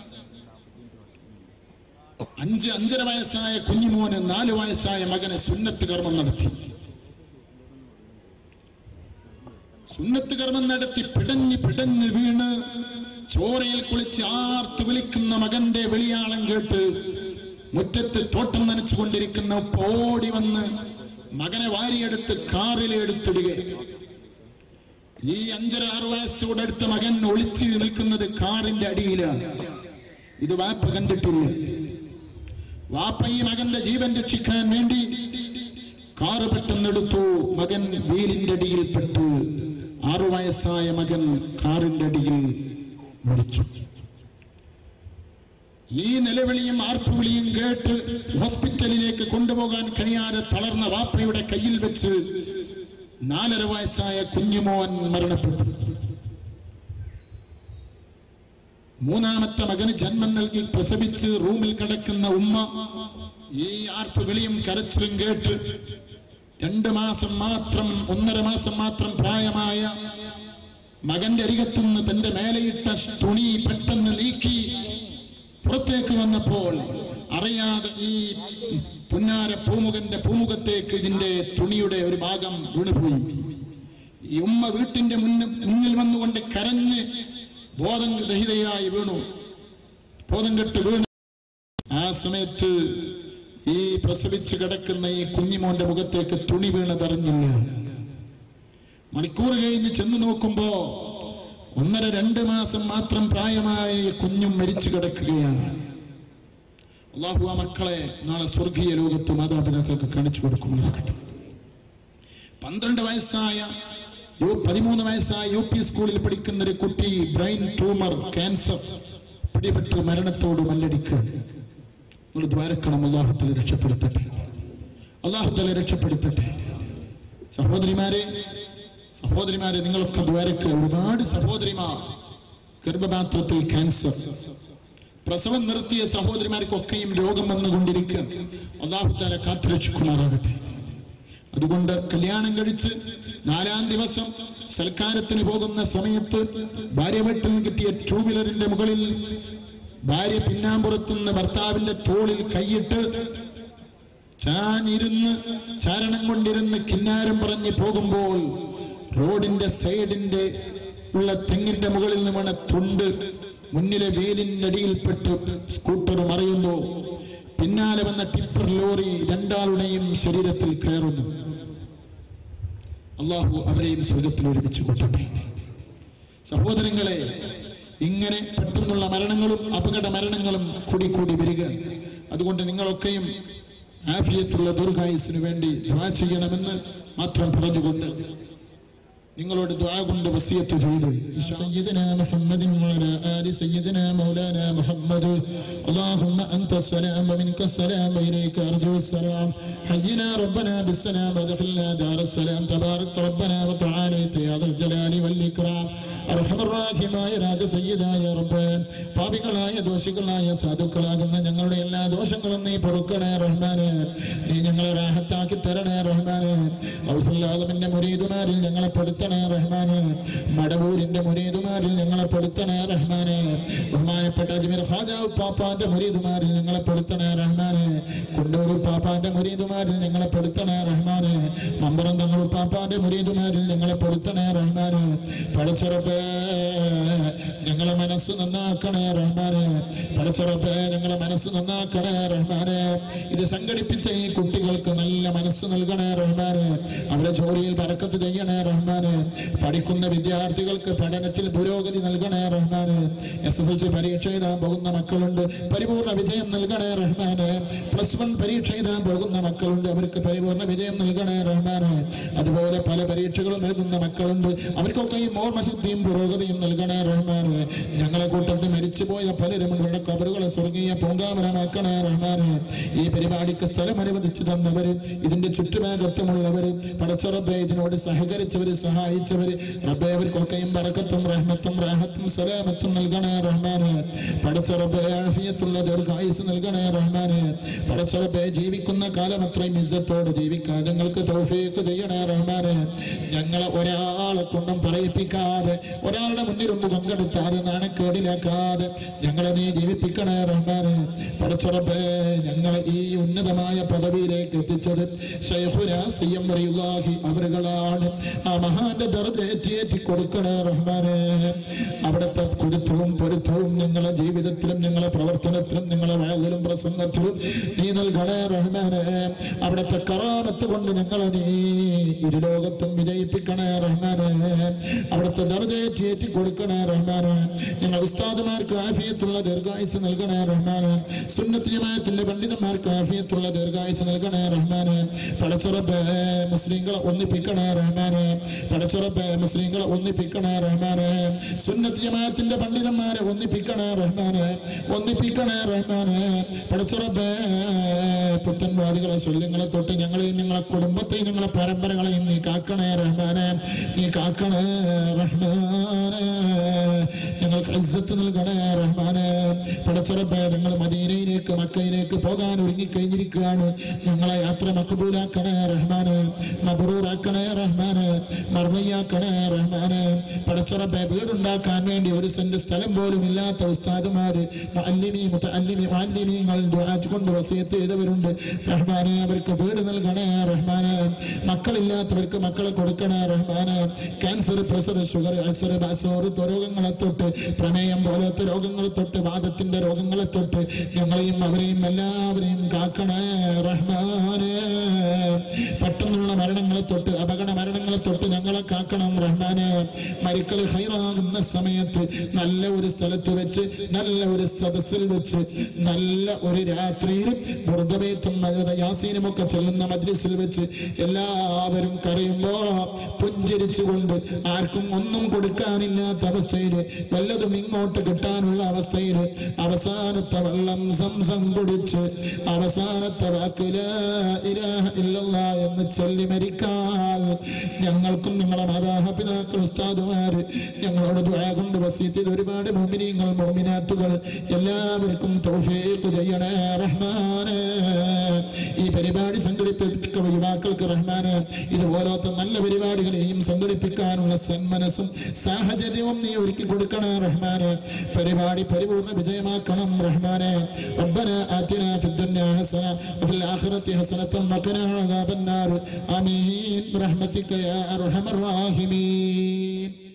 അഞ്ച് അഞ്ചര വയസ്സായ കുഞ്ഞുമോന് നാല് വയസ്സായ മകനെ സുന്നത്ത് കർമ്മം നടത്തി സുന്നത്ത് കർമ്മം നടത്തി പിടഞ്ഞ് പിടഞ്ഞ് വീണ് ചോരയിൽ കുളിച്ച് ആർത്ത് വിളിക്കുന്ന മകന്റെ വിളിയാളം കേട്ട് മുറ്റത്ത് തോട്ടം നനച്ചുകൊണ്ടിരിക്കുന്ന ഉപ്പ ഓടി വന്ന് മകനെ വാരിയെടുത്ത് കാറിൽ എടുത്തിടുക ഈ അഞ്ചര ആറ് വയസ്സോട് അടുത്ത മകൻ ഒളിച്ചു നിൽക്കുന്നത് കാറിന്റെ അടിയിലാണ് ഇത് വാപ്പ കണ്ടിട്ടില്ല വാപ്പ ഈ മകന്റെ ജീവൻ രക്ഷിക്കാൻ വേണ്ടി കാറ് പെട്ടെന്നെടുത്തു മകൻ വീലിന്റെ അടിയിൽപ്പെട്ട് ആറു വയസ്സായ മകൻ കാറിന്റെ അടിയിൽ മരിച്ചു ഈ നിലവിളിയും ആർപ്പുവിളിയും കേട്ട് ഹോസ്പിറ്റലിലേക്ക് കൊണ്ടുപോകാൻ കഴിയാതെ തളർന്ന വാപ്പയുടെ കയ്യിൽ വെച്ച് നാലര വയസ്സായ കുഞ്ഞുമോൻ മരണപ്പെട്ടു മൂന്നാമത്തെ മകന് ജന്മം നൽകി പ്രസവിച്ച് റൂമിൽ കിടക്കുന്ന ഉമ്മ ഈ ആർപ്പുവിളിയും കരച്ചിലും കേട്ട് രണ്ട് മാസം മാത്രം ഒന്നര മാസം മാത്രം പ്രായമായ മകന്റെ അരികത്തുനിന്ന് തന്റെ മേലയിട്ട തുണി പെട്ടെന്ന് നീക്കി പുറത്തേക്ക് വന്നപ്പോൾ അറിയാതെ ഈ പുന്നാര പൂമുഖന്റെ പൂമുഖത്തേക്ക് ഇതിന്റെ തുണിയുടെ ഒരു ഭാഗം വീണുപോയി ഈ ഉമ്മ വീട്ടിന്റെ മുന്നിൽ മുന്നിൽ വന്നുകൊണ്ട് കരഞ്ഞ് ബോധം രഹിതയായി വീണു ബോധം കെട്ട് വീണു ആ സമയത്ത് ഈ പ്രസവിച്ച് കിടക്കുന്ന ഈ കുഞ്ഞിമോന്റെ മുഖത്തേക്ക് തുണി വീണതറിഞ്ഞില്ല മണിക്കൂർ കഴിഞ്ഞ് ചെന്ന് നോക്കുമ്പോ ഒന്നര രണ്ട് മാസം മാത്രം പ്രായമായ ഈ കുഞ്ഞും മരിച്ചു കിടക്കുകയാണ് അള്ളാഹു ആ മക്കളെ നാളെ സ്വർഗീയ ലോകത്ത് മാതാപിതാക്കൾക്ക് കാണിച്ചു കൊടുക്കുമാറാകട്ടെ പന്ത്രണ്ട് വയസ്സായ യു പതിമൂന്ന് വയസ്സായ യു പി സ്കൂളിൽ പഠിക്കുന്ന ഒരു കുട്ടി ബ്രെയിൻ ട്യൂമർ ക്യാൻസർ പിടിപെട്ട് മരണത്തോട് മല്ലടിക്കുകയാണ് നിങ്ങൾ ദ്വാരക്കണം അള്ളാഹുത്തല രക്ഷപ്പെടുത്തട്ടെ അള്ളാഹുത്തല രക്ഷപ്പെടുത്തട്ടെ സഹോദരിമാരെ സഹോദരിമാരെ നിങ്ങളൊക്കെ ദ്വാരക്ക് ഒരുപാട് സഹോദരിമാർ ഗർഭപാത്രത്തിൽ ക്യാൻസർ പ്രസവം നിർത്തിയ സഹോദരിമാർക്കൊക്കെയും രോഗം വന്നുകൊണ്ടിരിക്കുക അള്ളാഹുത്താല കാത്തുരക്ഷിക്കുമാറാകട്ടെ അതുകൊണ്ട് കല്യാണം കഴിച്ച് നാലാം ദിവസം സൽക്കാരത്തിന് പോകുന്ന സമയത്ത് ഭാര്യ വീട്ടിൽ നിന്ന് കിട്ടിയ ടൂ വീലറിന്റെ മുകളിൽ ഭാര്യ പിന്നാമ്പുറത്തുനിന്ന് ഭർത്താവിന്റെ തോളിൽ കൈയിട്ട് ചാഞ്ഞിരുന്ന് ചാരണം കൊണ്ടിരുന്ന് കിന്നാരം പറഞ്ഞ് പോകുമ്പോൾ റോഡിന്റെ സൈഡിന്റെ ഉള്ള തെങ്ങിന്റെ മുകളിൽ നിന്ന് വീണ തുണ്ട് മുന്നിലെ വേലിന്റെ അടിയിൽപ്പെട്ട് സ്കൂട്ടർ മറിയുന്നു പിന്നാലെ വന്ന ടിപ്പർ ലോറി രണ്ടാളുടെയും ശരീരത്തിൽ കയറുന്നു അള്ളാഹു അവരെയും സ്വർഗത്തിൽ ഒരുമിച്ച് കൂട്ടട്ടെ സഹോദരങ്ങളെ ഇങ്ങനെ പെട്ടെന്നുള്ള മരണങ്ങളും അപകട മരണങ്ങളും കൂടി കൂടി വരിക അതുകൊണ്ട് നിങ്ങളൊക്കെയും ആഫിയത്തുള്ള ദീർഘായുസിന് വേണ്ടി ദ്വാ ചെയ്യണമെന്ന് മാത്രം പറഞ്ഞുകൊണ്ട് നിങ്ങളോട് ദ്വാ കൊണ്ട് വസിയത്ത് ചെയ്തു സയ്യിദന മുഹമ്മദിൻ വഅലാ ആലി സയ്യിദന മൗലാന മുഹമ്മദ് اللهم انت السلام ومنك السلام واليك ارجو السلام حينا ربنا بالسلام ودخلنا دار السلام تبارك ربنا وتعاليت يا ذا الجلال والاكرام അർഹമ റാഹിമായ രാജ സയ്യിദായ റബ്ബ് പാപികളായ ദോഷികളായ സാധുക്കളാകുന്ന ഞങ്ങളുടെ എല്ലാ ദോഷങ്ങളും നീ പൊറുക്കണേ റഹ്മാനെ നീ ഞങ്ങളെ റാഹത്താക്കി തരണേ റഹ്മാനെ ഔസുല്ലാദമിന്റെ മുരീദുമാരിൽ ഞങ്ങളെ പെടുത്തണേ റഹ്മാനെ മടവൂരിന്റെ മുരീദുമാരിൽ ഞങ്ങളെ പെടുത്തണേ റഹ്മാനെ ബഹുമാനപ്പെട്ട അജ്മീർ ഖാജ പാപ്പാന്റെ മുരീദുമാരിൽ ഞങ്ങളെ പെടുത്തണേ റഹ്മാനെ കൊണ്ടൂർ പാപ്പാന്റെ മുരീദുമാരിൽ ഞങ്ങളെ പെടുത്തണേ റഹ്മാനെ മമ്പറം തങ്ങൾ പാപ്പാന്റെ മുരീദുമാരിൽ ഞങ്ങളെ പെടുത്തണേ റഹ്മാനെ പടച്ചുറപ്പ് ഞങ്ങളെ മനസ്സ് നന്നാക്കണേ റഹ്മാനെ പടച്ചുറപ്പ് ഞങ്ങളെ മനസ്സ് നന്നാക്കണേ റഹ്മാനെ ഇത് സംഘടിപ്പിച്ച ഈ കുട്ടികൾക്ക് നല്ല മനസ്സ് നൽകണേ റഹ്മാനെ അവരെ ജോലിയിൽ ബറക്കത്ത് ചെയ്യണേ റഹ്മാനെ പഠിക്കുന്ന വിദ്യാർത്ഥികൾക്ക് പഠനത്തിൽ പുരോഗതി നൽകണേ റഹ്മാനെ എസ് എസ് എൽ സി പരീക്ഷ എഴുതാൻ പോകുന്ന മക്കളുണ്ട് പരിപൂർണ വിജയം നൽകണേ റഹ്മാനെ പ്ലസ് വൺ പരീക്ഷ എഴുതാൻ പോകുന്ന മക്കളുണ്ട് അവർക്ക് പരിപൂർണ വിജയം നൽകണേ റഹ്മാനെ അതുപോലെ പല പരീക്ഷകളും എഴുതുന്ന മക്കളുണ്ട് അവർക്കൊക്കെ ഈ ഓർമ്മശുദ്ധിയും പുരോഗതിയും നൽകണേ റഹ്മാനെ ഞങ്ങളെ കൂട്ടത്തിൽ മരിച്ചുപോയ പലരും ഇവരുടെ കബറുകളെ സ്വർഗീയ പൂങ്കാമരമാക്കണേ റഹ്മാനെ ഈ പരിപാടിക്ക് സ്ഥലം അനുവദിച്ചു തന്നവര് ഇതിന്റെ ചുറ്റുഭാഗത്തുമുള്ളവര് പടച്ചുറബെ ഇതിനോട് സഹകരിച്ചവര് സഹായിച്ചവര് റബ്ബെ അവർക്കൊക്കെയും ബറക്കത്തും റഹ്മത്തും റാഹത്തും സലാമത്തും നൽകണേ റഹ്മാനെ പടച്ചുറബെ ആഫിയത്തുള്ള ദീർഘായുസ് നൽകണേ റഹ്മാനെ പടച്ചുറബെ ജീവിക്കുന്ന കാലം അത്രയും ഇജ്ജത്തോട് ജീവിക്കാൻ ഞങ്ങൾക്ക് തൗഫീഖ് ചെയ്യണേ റഹ്മാനെ ഞങ്ങളെ ഒരാളെ കൊണ്ടും പറയിപ്പിക്കാതെ ഒരാളുടെ മുന്നിലും മുഖം നാക്കെടുത്ത് ആരും നാണക്കേടിലാക്കാതെ ഞങ്ങളെ നീ ജീവിപ്പിക്കണേ റഹ്മാനെ പടച്ചുറപ്പേ ഞങ്ങളെ ഈ ഉന്നതമായ പദവിയിലേക്ക് എത്തിച്ചത് ഷൈഖുന സി എം വരിയുള്ളാഹി അവരുകളാണ് ആ മഹാന്റെ ദർജേറ്റി കൊടുക്കണേ റഹ്മാനെ അവിടുത്തെ കുരുത്തവും പൊരുത്തവും ഞങ്ങളെ ജീവിതത്തിലും ഞങ്ങളെ പ്രവർത്തനത്തിലും ഞങ്ങളെ വയലിലും പ്രസംഗത്തിലും നീ നൽകണേ റഹ്മാനെ അവിടുത്തെ കറാമത്ത് കൊണ്ട് ഞങ്ങളെ നീ ഇരുലോകത്തും വിജയിപ്പിക്കണേ റഹ്മാനെ അവിടുത്തെ ദർജയേറ്റി കൊടുക്കണേ റഹ്മാനെ ഞങ്ങൾ ഉസ്താദുമാർക്ക് ആഫിയത്തുള്ള ദീർഘായുസ് നൽകണേ റഹ്മാനെ സുന്നത്ത് ജമാഅത്തിന്റെ പണ്ഡിതന്മാർക്ക് ആഫിയത്തുള്ള ദീർഘായുസ് നൽകണേ റഹ്മാനെ പടച്ചുറപ്പ് മുസ്ലിങ്ങളെ ഒന്നിപ്പിക്കണേ റഹ്മാനെ പടച്ചുറപ്പ് മുസ്ലിങ്ങളെ ഒന്നിപ്പിക്കണേ റഹ്മാനെ സുന്നത്ത് ജമാഅത്തിന്റെ പണ്ഡിതന്മാരെ ഒന്നിപ്പിക്കണേ റഹ്മാനെ ഒന്നിപ്പിക്കണേ റഹ്മാനെ പടച്ചുറപ്പ് പുത്തൻവാദികളെ ശല്യങ്ങളെ തൊട്ട് ഞങ്ങളെയും ഞങ്ങളെ കുടുംബത്തെയും ഞങ്ങളെ പരമ്പരകളെയും നീ കാക്കണേ റഹ്മാനെ നീ കാക്കണേ റഹ്മാനെ ഞങ്ങൾക്ക് ഇസ്സത്ത് നൽകണേ റഹ്മാനെ പടച്ചുറപ്പ് ഞങ്ങൾ മദീനയിലേക്ക് മക്കയിലേക്ക് പോകാൻ ഒരുങ്ങിക്കഴിഞ്ഞിരിക്കുകയാണ് ഞങ്ങളെ യാത്ര മക്കബൂലാക്കണേ റഹ്മാനെ മബറൂറാക്കണേ റഹ്മാനെ മർമ്മയ്യാക്കണേ റഹ്മാനെ പടച്ചുറപ്പെ വീടുണ്ടാക്കാൻ വേണ്ടി ഒരു സെന്റ് സ്ഥലം പോലും ഇല്ലാത്ത ഉസ്താദുമാര് മുഅല്ലിമി മുതഅല്ലിമി മുഅല്ലിമീങ്ങൾ ദുആ കൊണ്ട് വസിയത്ത് ചെയ്തവരുണ്ട് റഹ്മാനെ അവർക്ക് വീട് നൽകണേ റഹ്മാനെ മക്കളില്ലാത്തവർക്ക് മക്കളെ കൊടുക്കണേ റഹ്മാനെ ക്യാൻസർ പ്രഷർ ഷുഗർ അൾസർ ബാസോർ രോഗങ്ങളെ തൊട്ട് പ്രമേയം പോലത്തെ രോഗങ്ങളെ തൊട്ട് വാദത്തിന്റെ രോഗങ്ങളെ തൊട്ട് ഞങ്ങളെയും അവരെയും എല്ലാവരെയും കാക്കണേ റഹ്മാനെ പെട്ടെന്നുള്ള മരണങ്ങളെ തൊട്ട് അപകട മരണങ്ങളെ തൊട്ട് ഞങ്ങളെ കാക്കണം റഹ്മാനെ മരിക്കൽ ഹൈറാകുന്ന സമയത്ത് നല്ല ഒരു സ്ഥലത്ത് വെച്ച് നല്ല ഒരു സദസ്സിൽ വെച്ച് നല്ല ഒരു രാത്രിയിൽ ബുർദബേത്തും യാസീനും ഒക്കെ ചെല്ലുന്ന മദ്രസിൽ വെച്ച് എല്ലാവരും കരയുമ്പോ പുഞ്ചിരിച്ചുകൊണ്ട് ആർക്കും ഒന്നും കൊടുക്കാനില്ലാത്ത അവസ്ഥയിൽ വല്ലതും ഇങ്ങോട്ട് കിട്ടാനുള്ള അവസ്ഥയിൽ അവസാനത്തെ വെള്ളം സംസം കുടിച്ച് അവസാനത്തെ വാക്കില ഇല്ലല്ല എന്ന് ചൊല്ലി മരിക്കാൻ ഞങ്ങൾക്കും നിങ്ങളെ മാതാപിതാക്കൾ ഉസ്താദുമാര് ഞങ്ങളോട് ദുആ കൊണ്ട് വസീത്തിൽ ഒരുപാട് മോമിനിയങ്ങൾ മോമിനാത്തുകൾ എല്ലാവർക്കും തൗഫീഖ് ചെയ്യണേ റഹ്മാനെ ഈ പരിപാടി സംഘടിപ്പിക്കുന്ന യുവാക്കൾക്ക് റഹ്മാനെ ഇതുപോലത്തെ നല്ല പരിപാടികളെയും സംഘടിപ്പിക്കാനുള്ള സന്മനസ്സും സാഹചര്യവും നീ ഒരുക്കി കൊടുക്കണേ റഹ്മാനെ പരിപാടി പരിപൂർണ്ണ വിജയമാക്കണം റഹ്മാനെ ربنا آتنا في الدنيا حسنة وفي الآخرة حسنة وقنا عذاب النار آمين برحمتك يا أرحم الراحمين